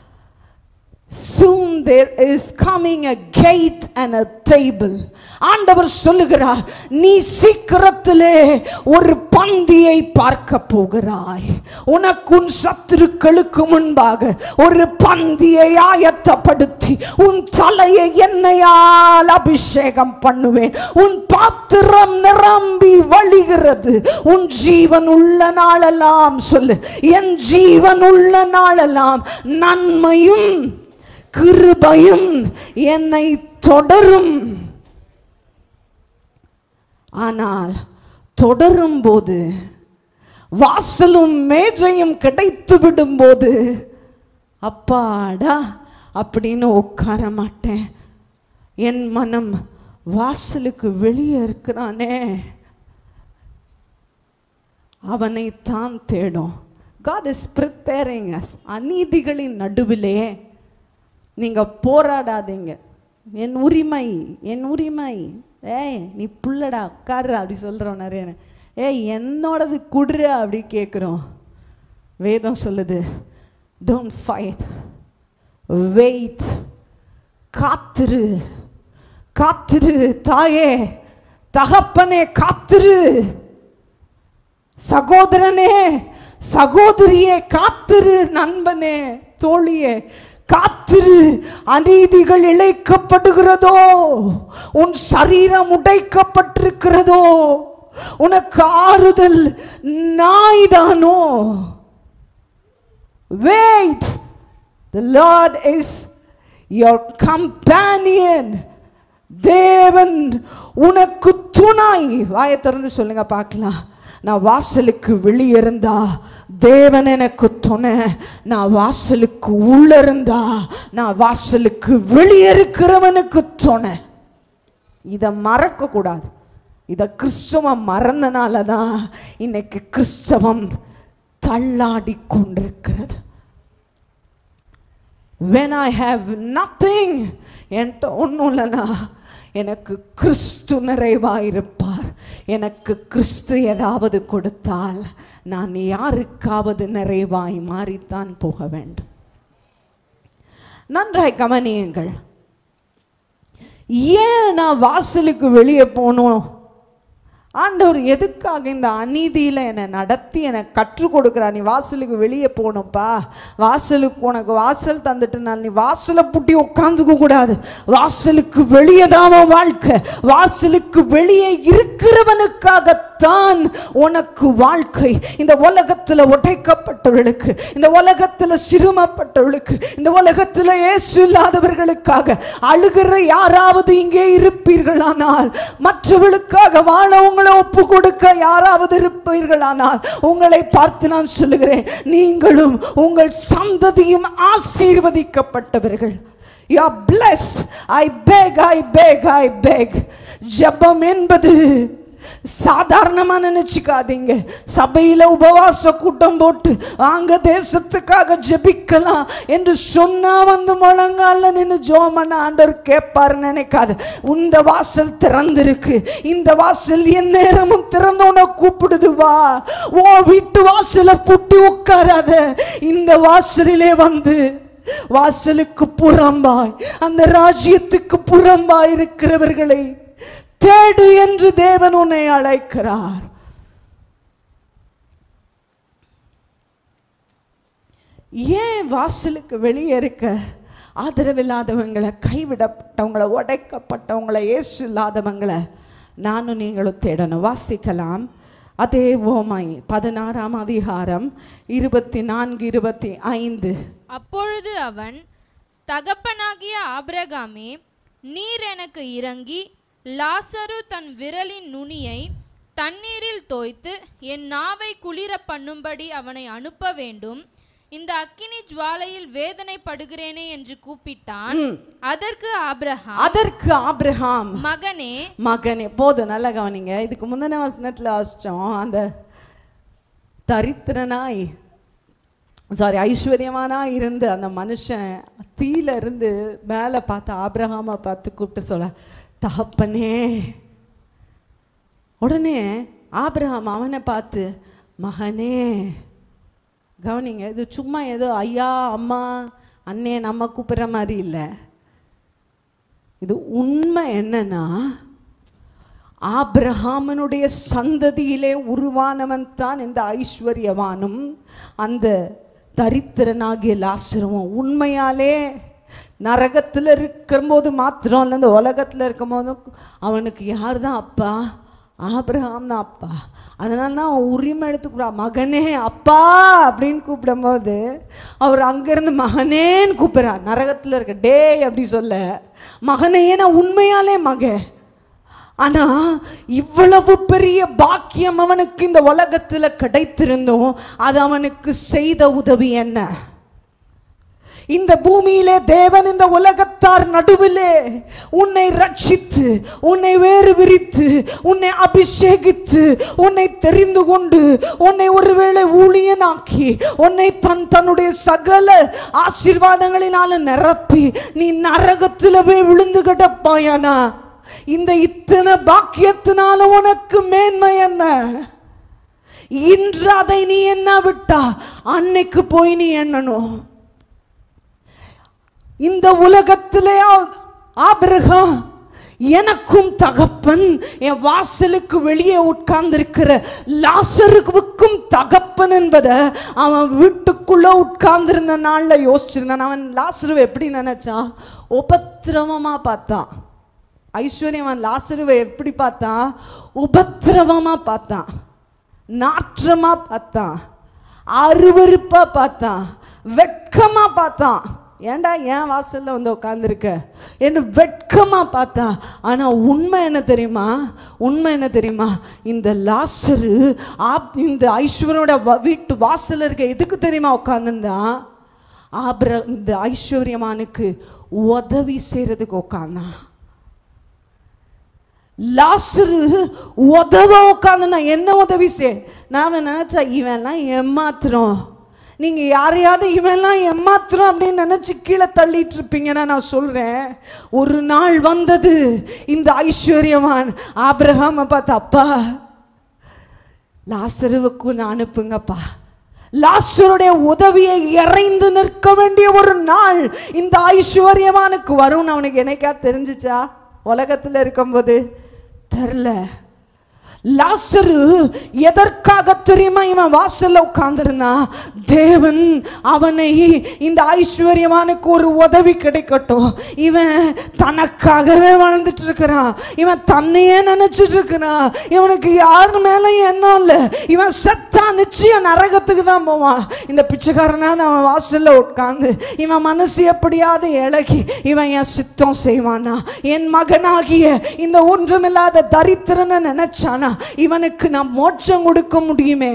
A: soon there is coming a gate and a table ஆண்டவர் சொல்லுகிறார் நீ சீக்கிரத்திலே ஒரு பந்தியை பார்க்க போகிறாய் உனக்கு உன் சத்துருக்களுக்கு முன்பாக ஒரு பந்தியை ஆயத்தப்படுத்தி உன் தலையை எண்ணெயால் அபிஷேகம் பண்ணுவேன் உன் பாத்திரம் நிரம்பி வழிகிறது உன் ஜீவன் உள்ள நாளெல்லாம் சொல்லு என் ஜீவன் உள்ள நாளெல்லாம் நன்மையும் கிருபையும் என்னை தொடரும் ஆனால் தொடரும் போது வாசலும் மேஜையும் கிடைத்து விடும்போது அப்பாடா அப்படின்னு உட்கார மாட்டேன் என் மனம் வாசலுக்கு வெளியே இருக்கிறானே அவனை தான் தேடும் காட் இஸ் ப்ரிப்பேரிங் அஸ் அநீதிகளின் நடுவிலே நீங்கள் போராடாதீங்க என் உரிமை என் உரிமை ஏய் நீ புள்ளடா உட்காரு அப்படி சொல்கிறோம் நிறைய ஏய் என்னோடது குடுற அப்படி கேட்குறோம் வேதம் சொல்லுது டோன்ட் ஃபைட் வெயிட் காத்திரு காத்திரு தாயே தகப்பனே காத்திரு சகோதரனே சகோதரியே காத்திரு நண்பனே தோழியே காத்திரு அநீதிகள் இழைக்கப்படுகிறதோ உன் சரீரம் உடைக்கப்பட்டிருக்கிறதோ உனக்கு ஆறுதல் நாய்தானோ wait The Lord is your companion. தேவன் உனக்கு துணை வாயை திறந்து சொல்லுங்க பார்க்கலாம் நான் வாசலுக்கு வெளியே இருந்தா தேவன் எனக்கு துணை நான் வாசலுக்கு உள்ள இருந்தா நான் வாசலுக்கு வெளியே இருக்கிறவனுக்கு துணை இதை மறக்க கூடாது இதை கிறிஸ்தவம் மறந்தனால தான் இன்னைக்கு கிறிஸ்தவம் தள்ளாடி கொண்டிருக்கிறது when I have nothing என்கிட்ட ஒன்றும் இல்லைனா எனக்கு கிறிஸ்து நிறைவாயிருப்பார் எனக்கு கிறிஸ்து ஏதாவது கொடுத்தால் நான் யாருக்காவது நிறைவாய் மாறித்தான் போக வேண்டும் நன்றாய் கவனியுங்கள் ஏன் நான் வாசலுக்கு வெளியே போகணும் ஆண்டவர் எதுக்காக இந்த அநீதியில் என்னை நடத்தி எனக்கு கற்றுக் கொடுக்குறா நீ வாசலுக்கு வெளியே போகணும்ப்பா வாசலுக்கு உனக்கு வாசல் தந்துட்டுனால் நீ வாசலை பூட்டி உட்காந்துக்க கூடாது வாசலுக்கு வெளியே தான் உன் வாழ்க்கை வாசலுக்கு வெளியே இருக்கிறவனுக்காகத்தான் உனக்கு வாழ்க்கை இந்த உலகத்தில் உடைக்கப்பட்டவர்களுக்கு இந்த உலகத்தில் சிறுமப்பட்டவர்களுக்கு இந்த உலகத்தில் இயேசு இல்லாதவர்களுக்காக அழுகிற யாராவது இங்கே இருப்பீர்களானால் மற்றவர்களுக்காக வாழ உங்களை ஒப்பு கொடுக்க யாராவது இருப்பீர்களானால் உங்களை பார்த்து நான் சொல்லுகிறேன் நீங்களும் உங்கள் சந்ததியும் ஆசீர்வதிக்கப்பட்டவர்கள் you are blessed I beg I beg I beg ஜெபம் என்பது சாதாரணமா நினைச்சுக்காதீங்க சபையில உபவாச கூட்டம் போட்டு வாங்க தேசத்துக்காக ஜெபிக்கலாம் என்று சொன்னா வந்து முழங்கால நின்று ஜோமன ஆண்டவர் கேட்பாரு நினைக்காது இந்த வாசல் திறந்திருக்கு இந்த வாசல் என் நேரமும் திறந்தோன கூப்பிடுது வா ஓ வீட்டு வாசலை பூட்டி உட்காராத இந்த வாசலிலே வந்து வாசலுக்கு புறம்பாய் அந்த ராஜ்யத்துக்கு புறம்பாய் இருக்கிறவர்களை தேடு என்று தேவன் உன்னை அழைக்கிறார் ஏன் வாசலுக்கு வெளியே இருக்க ஆதரவில்லாதவங்களை கைவிடப்பட்டவங்களை உடைக்கப்பட்டவங்களை ஏசு இல்லாதவங்களை நானும் நீங்களும் தேடணும் வாசிக்கலாம் அதே ஓமை பதினாறாம் அதிகாரம் இருபத்தி நான்கு இருபத்தி ஐந்து
B: அப்பொழுது அவன் தகப்பனாகிய ஆபிரகாமே நீர் எனக்கு இறங்கி லாசரு தன் விரலின் நுனியை தண்ணீரில் தோய்த்து என் நாவை குளிர பண்ணும்படி அவனை அனுப்ப வேண்டும் இந்த அக்கினி ஜுவாலையில் வேதனைப்படுகிறேனே என்று கூப்பிட்டான் அதற்கு ஆபிரகாம்
A: அதற்கு ஆபிரகாம்
B: மகனே
A: மகனே போதும் நல்லா கவனிங்க இதுக்கு முந்தின வசனத்தில் வாசிச்சோம் அந்த தரித்திரனாய் சாரி ஐஸ்வர்யமானா இருந்த அந்த மனுஷன் தீயில இருந்து மேலே பார்த்து ஆபிரகாமை பார்த்து கூப்பிட்டு சொல்ல தகப்பனே உடனே ஆபிரகாம் அவனை பார்த்து மகனே கவனிங்க இது சும்மா ஏதோ ஐயா அம்மா அண்ணே நம்ம கூப்பிடுற மாதிரி இல்லை இது உண்மை என்னன்னா ஆபிரகாமனுடைய சந்ததியிலே உருவானவன் தான் இந்த ஐஸ்வர்யவானும் அந்த தரித்திரனாகிய லாசரவும் உண்மையாலே நரகத்தில் இருக்கும்போது மாத்திரம் இல்லை இந்த உலகத்தில் இருக்கும்போதும் அவனுக்கு யார் தான் அப்பா ஆபிரகாம் தான் அப்பா அதனால தான் அவன் உரிமை எடுத்துக்கூடா மகனே அப்பா அப்படின்னு கூப்பிடும்போது அவர் அங்கேருந்து மகனேன்னு கூப்பிட்றார் நரகத்தில் இருக்க டே அப்படி சொல்ல மகனே நான் உண்மையாலே மகன் ஆனா இவ்வளவு பெரிய பாக்கியம் அவனுக்கு இந்த உலகத்துல கிடைத்திருந்தும் அது அவனுக்கு செய்த உதவி என்ன இந்த பூமியிலே தேவன் இந்த உலகத்தார் நடுவிலே உன்னை ரட்சித்து உன்னை வேறு விரித்து உன்னை அபிஷேகித்து உன்னை தெரிந்து கொண்டு உன்னை ஒருவேளை ஊழியனாக்கி உன்னை தன் தன்னுடைய சகல ஆசீர்வாதங்களினால நிரப்பி நீ நரகத்துல போய் விழுந்து கிடப்பாயானா இந்த இத்தனை பாக்கியத்தினால உனக்கு மேன்மை என்ன இன்று அதை நீ என்ன விட்டா அன்னைக்கு போய் நீ எண்ணணும் இந்த உலகத்திலே ஆபிரகாம் எனக்கும் தகப்பன் என் வாசலுக்கு வெளியே உட்கார்ந்திருக்கிற லாசருவுக்கும் தகப்பன் என்பதை அவன் வீட்டுக்குள்ள உட்கார்ந்திருந்த நாள்ல யோசிச்சிருந்தான் அவன் லாசருவை எப்படி நினைச்சான் உபத்திரவமா பார்த்தான் ஐஸ்வர்யவன் லாசருவை எப்படி பார்த்தான் உபத்திரவமா பார்த்தான் நாற்றமா பார்த்தான் அருவருப்பா பார்த்தான் வெட்கமா பார்த்தான் ஏன்டா ஏன் வாசல்ல வந்து உட்காந்துருக்க என்று வெட்கமா பார்த்தா ஆனா உண்மை என்ன தெரியுமா உண்மை என்ன தெரியுமா இந்த லாசரு ஆப் இந்த ஐஸ்வர்யோட வ- வீட்டு வாசல்ல இருக்க எதுக்கு தெரியுமா உட்காந்துருந்தான் ஆபிர இந்த ஐஸ்வர்யமானுக்கு உதவி செய்யறதுக்கு உட்காந்தான் லாசரு உதவ உட்காந்து நான் என்ன உதவி செய் நான் நினைச்சா இவன்லாம் ஏமாத்துறோம் நீங்க யாரையாவது இவன்லாம் ஏமாத்துறோம் அப்படின்னு நினைச்சு கீழே தள்ளிட்டு இருப்பீங்கன்னா நான் சொல்றேன் ஒரு நாள் வந்தது இந்த ஐஸ்வர்யவான் ஆபிரகாம பார்த்து அப்பா லாசருவுக்கு நான் அனுப்புங்கப்பா லாசருடைய உதவியை இறைந்து நிற்க வேண்டிய ஒரு நாள் இந்த ஐஸ்வர்யவானுக்கு வரும்னு அவனுக்கு என்னைக்கா தெரிஞ்சுச்சா உலகத்தில் இருக்கும்போது தெரில லாசரு எதற்காக தெரியுமா இவன் வாசல்ல உட்கார்ந்திருந்தான் தேவன் அவனை இந்த ஐஸ்வர்யவானுக்கு ஒரு உதவி கிடைக்கட்டும் இவன் தனக்காகவே வாழ்ந்துட்டு இருக்கிறான் இவன் தன்னையே நினைச்சிட்டு இருக்கிறான் இவனுக்கு யார் மேல எண்ணம் இல்லை இவன் செத்தா நிச்சயம் நரகத்துக்கு தான் போவான் இந்த பிச்சைக்காரனாவது அவன் வாசல்ல உட்கார்ந்து இவன் மனசு எப்படியாவது இழகி இவன் என் சித்தம் செய்வானா என் மகனாகிய இந்த ஒன்றுமில்லாத தரித்திரனை நினைச்சானா இவனுக்கு நான் மோட்சம் கொடுக்க முடியுமே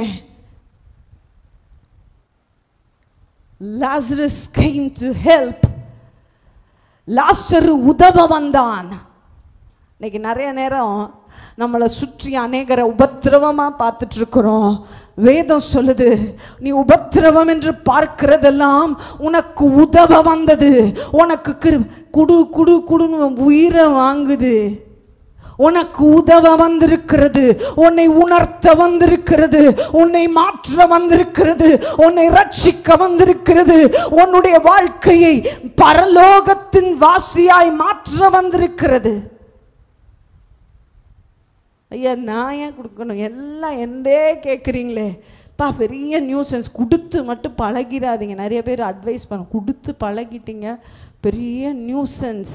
A: Lazarus came to help. லாசரு உதவ வந்தான் இன்னைக்கு நிறைய நேரம் நம்மளை சுற்றி அநேகரை உபத்திரவமாக பார்த்துட்டு இருக்கிறோம் வேதம் சொல்லுது நீ உபத்திரவம் என்று பார்க்கிறதெல்லாம் உனக்கு உதவ வந்தது உனக்கு கிரு குடு குடு குடுன்னு உயிரை வாங்குது உனக்கு உதவ வந்திருக்கிறது உன்னை உணர்த்த வந்திருக்கிறது உன்னை மாற்ற வந்திருக்கிறது உன்னை ரட்சிக்க வந்திருக்கிறது உன்னுடைய வாழ்க்கையை பரலோகத்தின் வாசியாய் மாற்ற வந்திருக்கிறது ஐயா நான் ஏன் கொடுக்கணும் எல்லாம் எந்தே கேட்குறீங்களே பா பெரிய நியூசன்ஸ் கொடுத்து மட்டும் பழகிடாதீங்க நிறைய பேர் அட்வைஸ் பண்ண கொடுத்து பழகிட்டீங்க பெரிய நியூசன்ஸ்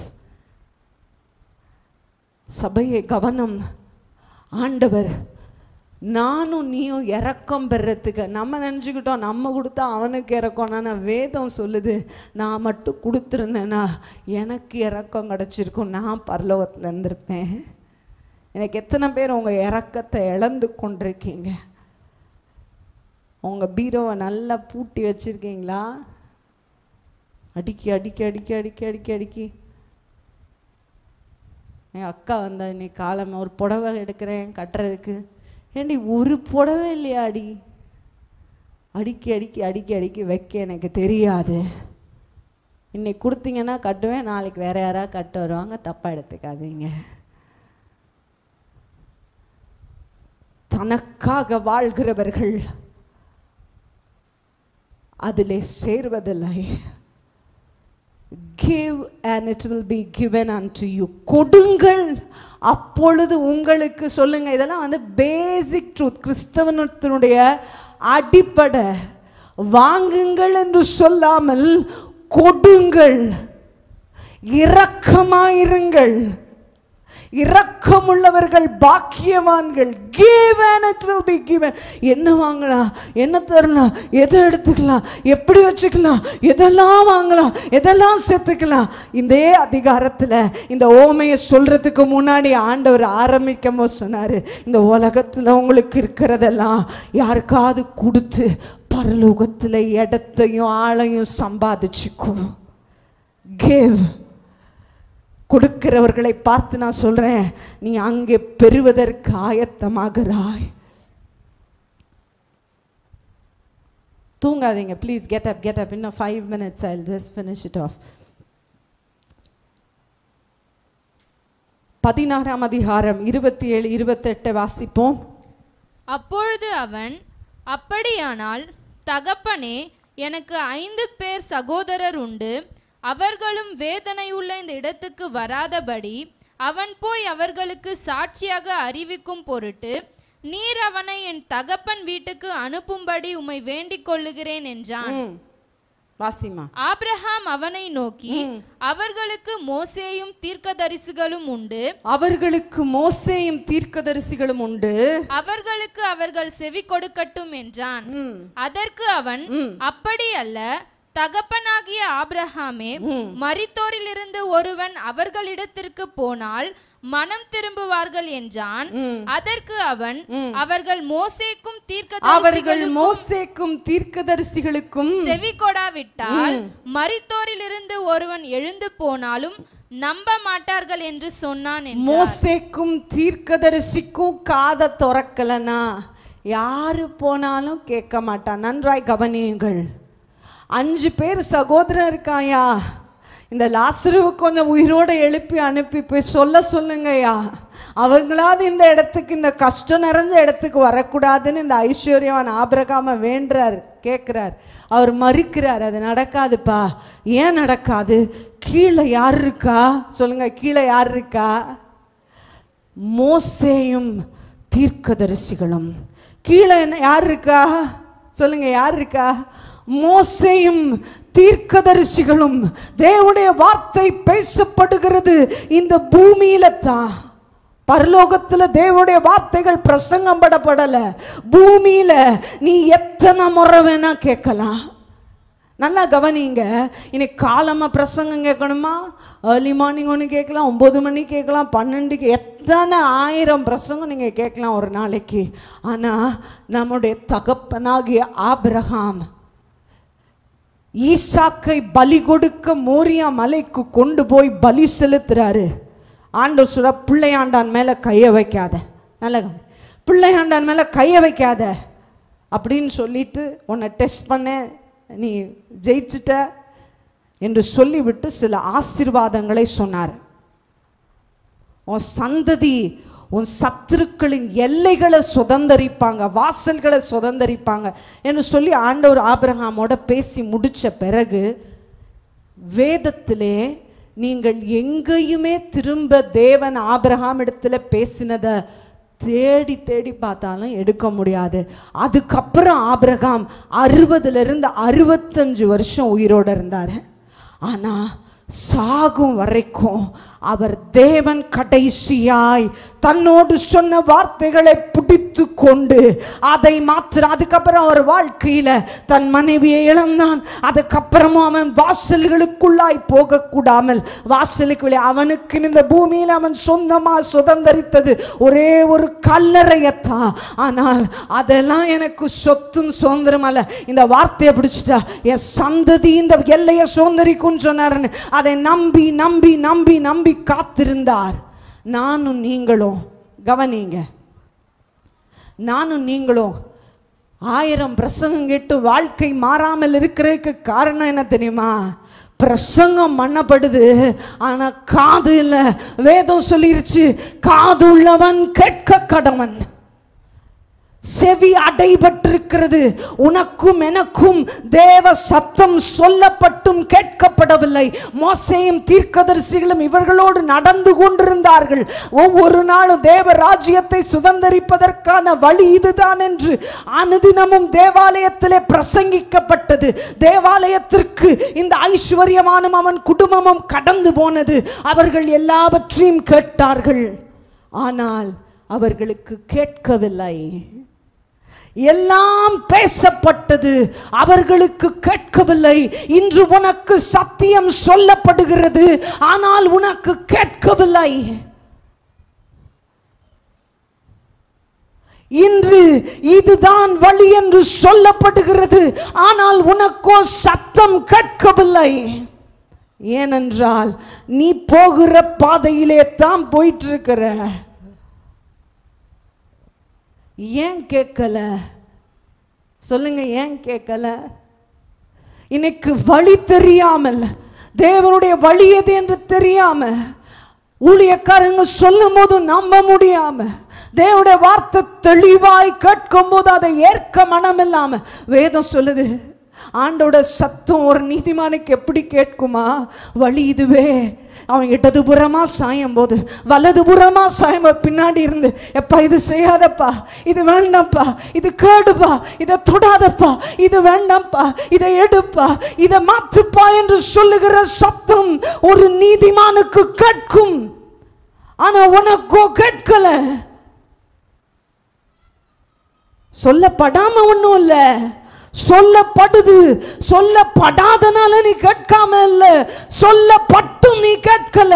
A: சபையை கவனம் ஆண்டவர் நானும் நீயும் இறக்கம் பெறத்துக்கு நம்ம நினச்சிக்கிட்டோம் நம்ம கொடுத்தா அவனுக்கு இறக்கம்னா நான் வேதம் சொல்லுது நான் மட்டும் கொடுத்துருந்தேன்னா எனக்கு இறக்கம் கிடச்சிருக்கும் நான் பரலோகத்தில் இருந்திருப்பேன் எனக்கு எத்தனை பேர் உங்கள் இறக்கத்தை இழந்து கொண்டிருக்கீங்க உங்கள் பீரோவை நல்லா பூட்டி வச்சுருக்கீங்களா அடிக்கி அடிக்கி அடிக்கி அடிக்கி அடிக்கி அடிக்கி என் அக்கா வந்தா இன்னைக்கு காலமே ஒரு புடவை எடுக்கிறேன் கட்டுறதுக்கு ஏண்டி ஒரு புடவை இல்லையா அடி அடிக்கி அடிக்கி அடிக்கி அடிக்கி வைக்க எனக்கு தெரியாது இன்னைக்கு கொடுத்தீங்கன்னா கட்டுவேன் நாளைக்கு வேற யாராவது கட்ட வருவாங்க தப்பாக எடுத்துக்காதீங்க தனக்காக வாழ்கிறவர்கள் அதிலே சேர்வதில்லை give and it will be given unto you கொடுங்கள் அப்பொழுது உங்களுக்கு சொல்லுங்க இதெல்லாம் வந்து பேசிக் ட்ரூத் கிறிஸ்தவனத்தினுடைய அடிப்படை வாங்குங்கள் என்று சொல்லாமல் கொடுங்கள் இரக்கமாயிருங்கள் இரக்கமுள்ளவர்கள் பாக்கியவான்கள் give and it will be given என்ன வாங்கலாம் என்ன தரலாம் எதை எடுத்துக்கலாம் எப்படி வச்சுக்கலாம் எதெல்லாம் வாங்கலாம் எதெல்லாம் சேர்த்துக்கலாம் இந்த அதிகாரத்தில் இந்த ஓமையை சொல்றதுக்கு முன்னாடி ஆண்டவர் ஆரம்பிக்கும் போது சொன்னார் இந்த உலகத்தில் உங்களுக்கு இருக்கிறதெல்லாம் யாருக்காவது கொடுத்து பரலோகத்தில் இடத்தையும் ஆளையும் சம்பாதிச்சுக்கும் give கொடுக்கிறவர்களை பார்த்து நான் சொல்றேன் நீ அங்கே பெறுவதற்கு ஆயத்தமாகிறாய் தூங்காதீங்க please get up get up இன்னும் five minutes I just finish it off பதினாறாம் அதிகாரம் இருபத்தி ஏழு இருபத்தெட்டை வாசிப்போம்
B: அப்பொழுது அவன் அப்படியானால் தகப்பனே எனக்கு ஐந்து பேர் சகோதரர் உண்டு அவர்களும் வேதனையுள்ள இந்த இடத்துக்கு வராதபடி அவன் போய் அவர்களுக்கு சாட்சியாக அறிவிக்கும் பொருட்டு நீர் அவனை என் தகப்பன் வீட்டுக்கு அனுப்பும்படி உம்மை வேண்டிக் கொள்ளுகிறேன் என்றான்
A: ம். வாசிமா
B: ஆபிரகாம் அவனை நோக்கி அவர்களுக்கு மோசேயும் தீர்க்கதரிசிகளும் உண்டு
A: அவர்களுக்கு மோசேயும் தீர்க்கதரிசிகளும் உண்டு
B: அவர்களுக்கு அவர்கள் செவி கொடுக்கட்டும் என்றான்
A: ம்.
B: அதற்கு அவன் அப்படி அல்ல தகப்பனாகிய ஆபிரகாமே மரித்தோரிலிருந்து ஒருவன் அவர்களிடத்திற்கு போனால் மனம் திரும்புவார்கள் என்றான் அதற்கு அவன் அவர்கள் மோசேக்கும்
A: அவர்கள்
B: தீர்க்க
A: மோசேக்கும் தீர்க்கதரிசிகளுக்கும்
B: செவி கொடாவிட்டால் மரித்தோரிலிருந்து ஒருவன் எழுந்து போனாலும் நம்ப மாட்டார்கள் என்று சொன்னான் என்றார்.
A: மோசேக்கும் தீர்க்கதரிசிக்கும் காதை திறக்கலனா யாரு போனாலும் கேட்க மாட்டான் நன்றாய் கவனியுங்கள் அஞ்சு பேர் சகோதரன் இருக்காயா இந்த லாசருவை கொஞ்சம் உயிரோட எழுப்பி அனுப்பி போய் சொல்ல சொல்லுங்கய்யா அவங்களாவது இந்த இடத்துக்கு இந்த கஷ்டம் நிறைஞ்ச இடத்துக்கு வரக்கூடாதுன்னு இந்த ஐஸ்வர்யவான் ஆபிரகாம வேண்டுறார் கேட்குறார் அவர் மறுக்கிறார் அது நடக்காதுப்பா ஏன் நடக்காது கீழே யார் இருக்கா சொல்லுங்க கீழே யார் இருக்கா மோசேயும் தீர்க்கதரிசிகளும் கீழே என்ன யார் இருக்கா சொல்லுங்க யார் இருக்கா மோசேயும் தீர்க்கதரிசிகளும் தேவனுடைய வார்த்தை பேசப்படுகிறது இந்த பூமியில தான் பரலோகத்துல தேவனுடைய வார்த்தைகள் பிரசங்கம் படப்படல பூமியில நீ எத்தனை முறை வேணா கேட்கலாம் நல்லா கவனிங்க இன்னைக்கு காலமாக பிரசங்கம் கேட்கணுமா ஏர்லி மார்னிங் ஒன்று கேட்கலாம் ஒம்பது மணி கேட்கலாம் பன்னெண்டுக்கு எத்தனை ஆயிரம் பிரசங்கம் நீங்கள் கேட்கலாம் ஒரு நாளைக்கு ஆனால் நம்முடைய தகப்பனாகிய ஆபிரகாம் ஈசாக்கை பலி கொடுக்க மோரியா மலைக்கு கொண்டு போய் பலி செலுத்துறாரு ஆண்டவர் சொல்ற பிள்ளையாண்டான் மேலே கையை வைக்காத நல்ல கவனி. பிள்ளையாண்டான் மேலே கையை வைக்காத அப்படின்னு சொல்லிட்டு உன்னை டெஸ்ட் பண்ண நீ ஜெயிச்சிட்ட என்று சொல்லிவிட்டு சில ஆசீர்வாதங்களை சொன்னார் உன் சந்ததி உன் சத்துருக்களின் எல்லைகளை சுதந்தரிப்பாங்க வாசல்களை சுதந்தரிப்பாங்க என்று சொல்லி ஆண்டவர் ஆபிரகாமோட பேசி முடிச்ச பிறகு வேதத்திலே நீங்கள் எங்கேயுமே திரும்ப தேவன் ஆபிரகாம் இடத்துல பேசினதை தேடி தேடி பார்த்தாலும் எடுக்க முடியாது அதுக்கப்புறம் ஆபிரகாம் அறுபதுல இருந்து அறுபத்தஞ்சு வருஷம் உயிரோட இருந்தார் ஆனா சாகும் வரைக்கும் அவர் தேவன் கடைசியாய் தன்னோடு சொன்ன வார்த்தைகளை பிடித்து கொண்டு அதை மாத்திர அதுக்கப்புறம் அவர் வாழ்க்கையில தன் மனைவியை இழந்தான் அதுக்கப்புறமும் அவன் வாசல்களுக்குள்ளாய் போகக்கூடாமல் வாசலுக்கு வெளியே அவனுக்கு இந்த பூமியில் அவன் சொந்தமா சுதந்தரித்தது ஒரே ஒரு கல்லறையத்தான் ஆனால் அதெல்லாம் எனக்கு சொத்தும் சுதந்திரம் அல்ல இந்த வார்த்தையை பிடிச்சிட்டா என் சந்ததி இந்த எல்லையை சுதந்திரிக்கும்னு சொன்னாருன்னு அதை நம்பி நம்பி நம்பி நம்பி காத்திருந்தார் நானும் நீங்களும் கவனிங்க நானும் நீங்களும் ஆயிரம் பிரசங்கம் கேட்டு வாழ்க்கை மாறாமல் இருக்கிறதுக்கு காரணம் என்ன தெரியுமா பிரசங்கம் பண்ணப்படுது ஆனா காது இல்ல வேதம் சொல்லிருச்சு காது உள்ளவன் கேட்க கடவன் செவி அடைபட்டிருக்கிறது உனக்கும் எனக்கும் தேவ சத்தம் சொல்லப்பட்டும் கேட்கப்படவில்லை மோசையும் தீர்க்கதரிசிகளும் இவர்களோடு நடந்து கொண்டிருந்தார்கள் ஒவ்வொரு நாளும் தேவ ராஜ்யத்தை சுதந்தரிப்பதற்கான வழி இதுதான் என்று அனுதினமும் தேவாலயத்திலே பிரசங்கிக்கப்பட்டது தேவாலயத்திற்கு இந்த ஐஸ்வர்யமானும் அவன் குடும்பமும் கடந்து போனது அவர்கள் எல்லாவற்றையும் கேட்டார்கள் ஆனால் அவர்களுக்கு கேட்கவில்லை எல்லாம் பேசப்பட்டது அவர்களுக்கு கேட்கவில்லை இன்று உனக்கு சத்தியம் சொல்லப்படுகிறது ஆனால் உனக்கு கேட்கவில்லை இன்று இதுதான் வழி என்று சொல்லப்படுகிறது ஆனால் உனக்கோ சத்தம் கேட்கவில்லை ஏனென்றால் நீ போகிற பாதையிலே தான் போயிட்டு இருக்கிற ஏன் கேட்கல சொல்லுங்க ஏன் கேட்கல இன்னைக்கு வழி தெரியாமல் தேவனுடைய வழி எது என்று தெரியாம ஊழியக்காரங்க சொல்லும் போது நம்ப முடியாம தேவனுடைய வார்த்தை தெளிவாய் கேட்கும் போது அதை ஏற்க மனம் இல்லாம வேதம் சொல்லுது ஆண்டோட சத்தம் ஒரு நீதிமானுக்கு எப்படி கேட்குமா வழி இதுவே அவன் இடதுபுறமா சாயும் போது வலதுபுறமா சாயும் போது பின்னாடி இருந்து எப்பா இது செய்யாதப்பா இது வேண்டாம்ப்பா இது கேடுப்பா இதை தொடாதப்பா இது வேண்டாம்ப்பா இதை எடுப்பா இதை மாத்துப்பா என்று சொல்லுகிற சத்தம் ஒரு நீதிமானுக்கு கேட்கும் ஆனா உனக்கோ கேட்கல சொல்லப்படாம ஒண்ணும் இல்ல சொல்லப்படுது சொல்லப்படாதனால நீ கேட்காம இல்ல சொல்லப்பட்டும் நீ கேட்கல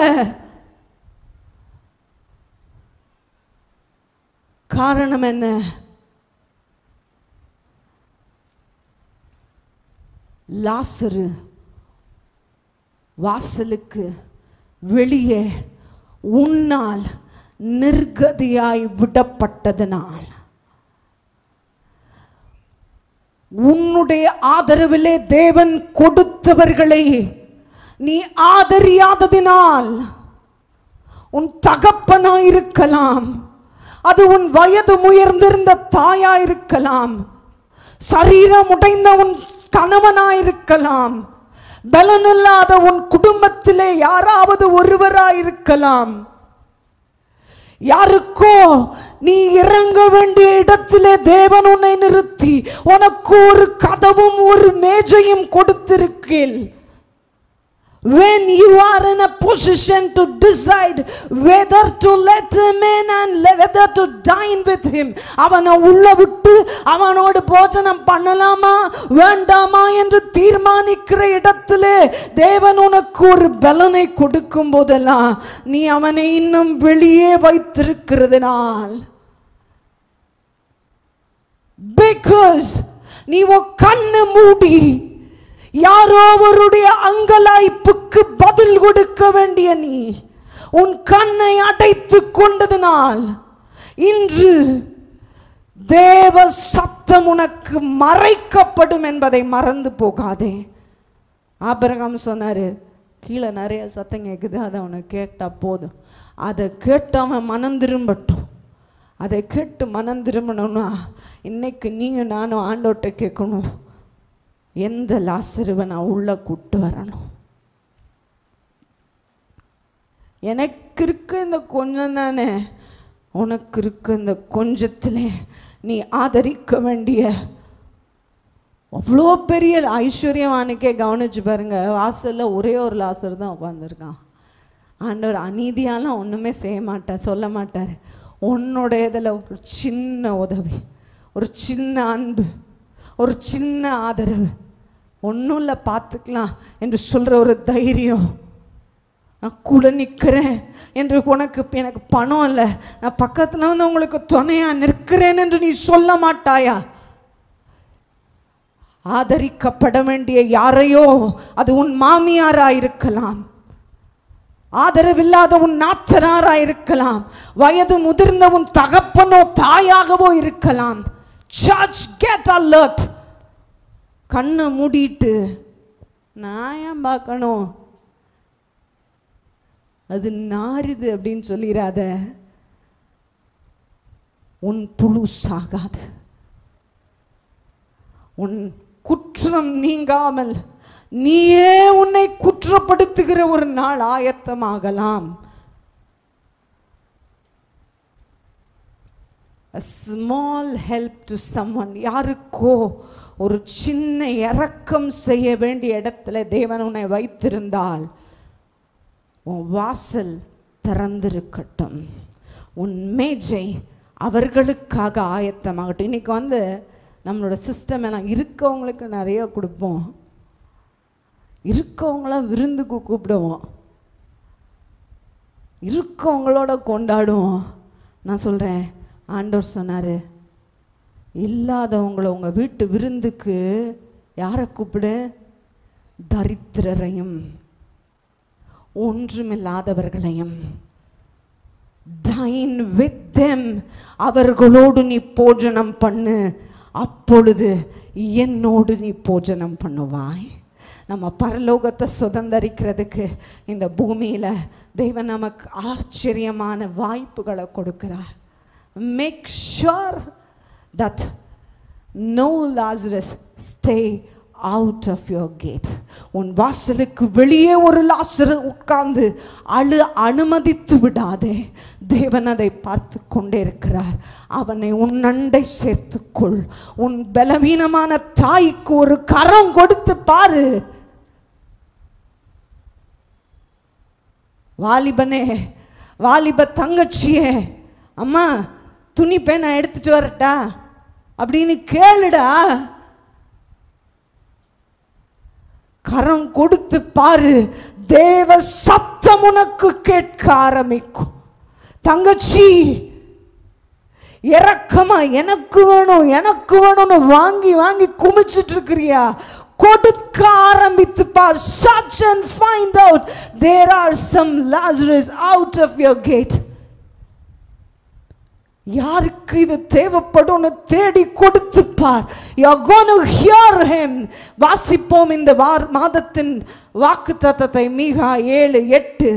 A: காரணம் என்ன லாசரு வாசலுக்கு வெளியே உன்னால் நிர்கதியாய் விடப்பட்டதனால் உன்னுடைய ஆதரவிலே தேவன் கொடுத்தவர்களை நீ ஆதரியாததினால் உன் தகப்பனாயிருக்கலாம் அது உன் வயது முயர்ந்திருந்த தாயாயிருக்கலாம் சரீரம் உடைந்த உன் கணவனாயிருக்கலாம் பலனில்லாத உன் குடும்பத்திலே யாராவது ஒருவராயிருக்கலாம் யாருக்கோ நீ இறங்க வேண்டிய இடத்திலே தேவன் உன்னை நிறுத்தி உனக்கு ஒரு கதவும் ஒரு மேஜையும் கொடுத்திருக்கேன் when you are in a position to decide whether to let him in and le- whether to dine with him அவனை உள்ள விட்டு அவனோடு போஜனம் பண்ணலாமா வேண்டாமா என்று தீர்மானிக்கிற இடத்திலே தேவன் உனக்கு ஒரு பலனை கொடுக்கும் போதெல்லாம் நீ அவனை இன்னும் வெளியே வைத்திருக்கிறதுனால் பிகாஸ் நீ உன் கண்ணை மூடி யாரோ அவருடைய அங்கலாய்ப்புக்கு பதில் கொடுக்க வேண்டிய நீ உன் கண்ணை அடைத்துக் கொண்டதினால் இன்று தேவ சத்தம் உனக்கு மறைக்கப்படும் என்பதை மறந்து போகாதே ஆபிரகாம் சொன்னாரு கீழே நிறைய சத்தம் கேட்குது அதை அவனை கேட்டா போதும் அதை கேட்டு அவன் மனம் திரும்பட்டும் அதை கேட்டு மனம் திரும்பணும்னா இன்னைக்கு நீங்கள் நானும் ஆண்டோட்ட கேட்கணும் எந்த லாசருவை நான் உள்ள கூட்டு வரணும் எனக்கு இருக்க இந்த கொஞ்சம் தானே உனக்கு இருக்க இந்த கொஞ்சத்திலே நீ ஆதரிக்க வேண்டிய அவ்வளோ பெரிய ஐஸ்வர்யவானுக்கே கவனிச்சு பாருங்க வாசல்ல ஒரே ஒரு லாசர் தான் உட்காந்துருக்கான் ஆண்டவர் அநீதியாலாம் ஒன்றுமே செய்ய மாட்டார் சொல்ல மாட்டார் உன்னோட இதில் ஒரு சின்ன உதவி ஒரு சின்ன அன்பு ஒரு சின்ன ஆதரவு ஒன்றும் இல்லை பார்த்துக்கலாம் என்று சொல்கிற ஒரு தைரியம் நான் கூட நிற்கிறேன் என்று உனக்கு இப்ப எனக்கு பணம் இல்லை நான் பக்கத்தில் வந்து உங்களுக்கு துணையா நிற்கிறேன் என்று நீ சொல்ல மாட்டாயா ஆதரிக்கப்பட வேண்டிய யாரையோ அது உன் மாமியாரா இருக்கலாம் ஆதரவில்லாத உன் நாத்தனாரா இருக்கலாம் வயது முதிர்ந்த உன் தகப்பனோ தாயாகவோ இருக்கலாம் சர்ச் கெட் அலர்ட் கண்ணை மூடிட்டு நான் ஏன் பார்க்கணும் அது நாறுது அப்படின்னு சொல்லிடாத உன் புழு சாகாது உன் குற்றம் நீங்காமல் நீயே உன்னை குற்றப்படுத்துகிற ஒரு நாள் ஆயத்தமாகலாம் a small help to someone யாருக்கோ ஒரு சின்ன இரக்கம் செய்ய வேண்டிய இடத்துல தேவன் உன்னை வைத்திருந்தால் உன் வாசல் திறந்திருக்கட்டும் உன் மேஜை அவர்களுக்காக ஆயத்தமாகட்டும் இன்னைக்கு வந்து நம்மளோட சிஸ்டம் எல்லாம் இருக்கவங்களுக்கு நிறைய கொடுப்போம் இருக்கவங்கள விருந்துக்கு கூப்பிடுவோம் இருக்கவங்களோட கொண்டாடுவோம் நான் சொல்கிறேன் ஆண்டவர் சொன்னார் இல்லாதவங்கள உங்கள் வீட்டு விருந்துக்கு யாரை கூப்பிடு தரித்திரரையும் ஒன்றுமில்லாதவர்களையும் டைன் வித் them அவர்களோடு நீ போஜனம் பண்ணு அப்பொழுது என்னோடு நீ போஜனம் பண்ணுவாய் நம்ம பரலோகத்தை சுதந்தரிக்கிறதுக்கு இந்த பூமியில் தேவன் நமக்கு ஆச்சரியமான வாய்ப்புகளை கொடுக்கிறார் make sure that no Lazarus stay out of your gate உன் வாசலுக்கு வெளியே ஒரு லாசரு உட்கார்ந்து அழு அனுமதித்து விடாதே தேவன் அதை பார்த்து கொண்டே இருக்கிறார் அவனை உன் அண்டை சேர்த்துக்கொள் உன் பலவீனமான தாய்க்கு ஒரு கரம் கொடுத்து பாரு வாலிபனே வாலிப தங்கச்சியே அம்மா துணி பே நான் எடுத்துட்டு வரட்டா அப்படின்னு கேளுடா கரம் கொடுத்து பாரு தேவ சத்தம் உனக்கு கேட்க ஆரம்பிக்கும் தங்கச்சி இறக்கமா எனக்கு வேணும் எனக்கு வேணும்னு வாங்கி வாங்கி குமிச்சிட்டு இருக்கிறியா கொடுக்க ஆரம்பித்து பார் search and find out there are some Lazarus out of your gate யாருக்கு இது தேவைப்படும்னு தேடி கொடுத்து பார் யூ கோன் ஹியர் ஹிம் வாசிப்போம் இந்த வார் மாதத்தின் வாக்கு தத்தத்தை மீகா ஏழு எட்டு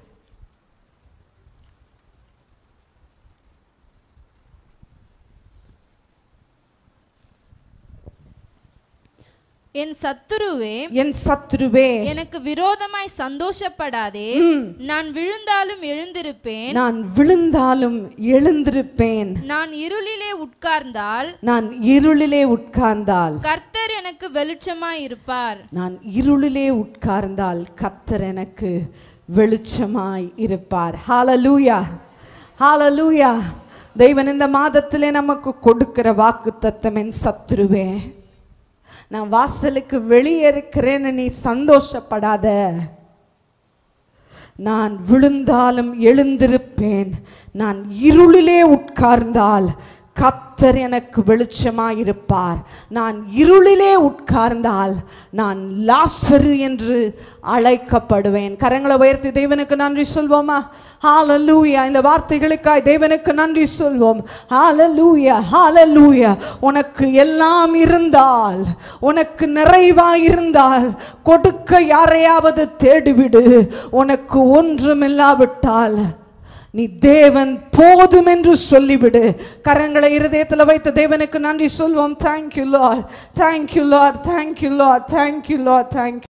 B: என் சத்துருவே
A: என் சத்ருவே
B: எனக்கு விரோதமாய் சந்தோஷப்படாதே நான் விழுந்தாலும் எழுந்திருப்பேன்
A: நான் விழுந்தாலும் எழுந்திருப்பேன்
B: நான் இருளிலே உட்கார்ந்தால்
A: நான் இருளிலே உட்கார்ந்தால்
B: கர்த்தர் எனக்கு வெளிச்சமாய் இருப்பார்
A: நான் இருளிலே உட்கார்ந்தால் கத்தர் எனக்கு வெளிச்சமாய் இருப்பார் ஹalleluya ஹalleluya தெய்வன் இந்த மாதத்திலே நமக்கு கொடுக்கிற வாக்கு தத்தம் என் சத்துருவே நான் வாசலுக்கு வெளியே இருக்கிறேன்னு நீ சந்தோஷப்படாத நான் விழுந்தாலும் எழுந்திருப்பேன் நான் இருளிலே உட்கார்ந்தால் கத்த கர்த்தர் எனக்கு வெளிச்சமாயிருப்பார் நான் இருளிலே உட்கார்ந்தால் நான் லாசரு என்று அழைக்கப்படுவேன் கரங்களை உயர்த்தி தேவனுக்கு நன்றி சொல்வோமா ஹalleluya இந்த வார்த்தைகளுக்காய் தேவனுக்கு நன்றி சொல்வோம் ஹalleluya ஹalleluya உனக்கு எல்லாம் இருந்தால் உனக்கு நிறைவாய் இருந்தால் கொடுக்க யாரையாவது தேடிவிடு உனக்கு ஒன்றுமில்லாவிட்டால் நீ தேவன் போதும் என்று சொல்லிவிடு கரங்களை இருதயத்தில் வைத்த தேவனுக்கு நன்றி சொல்வோம் thank you Lord thank you Lord thank you Lord thank you Lord thank you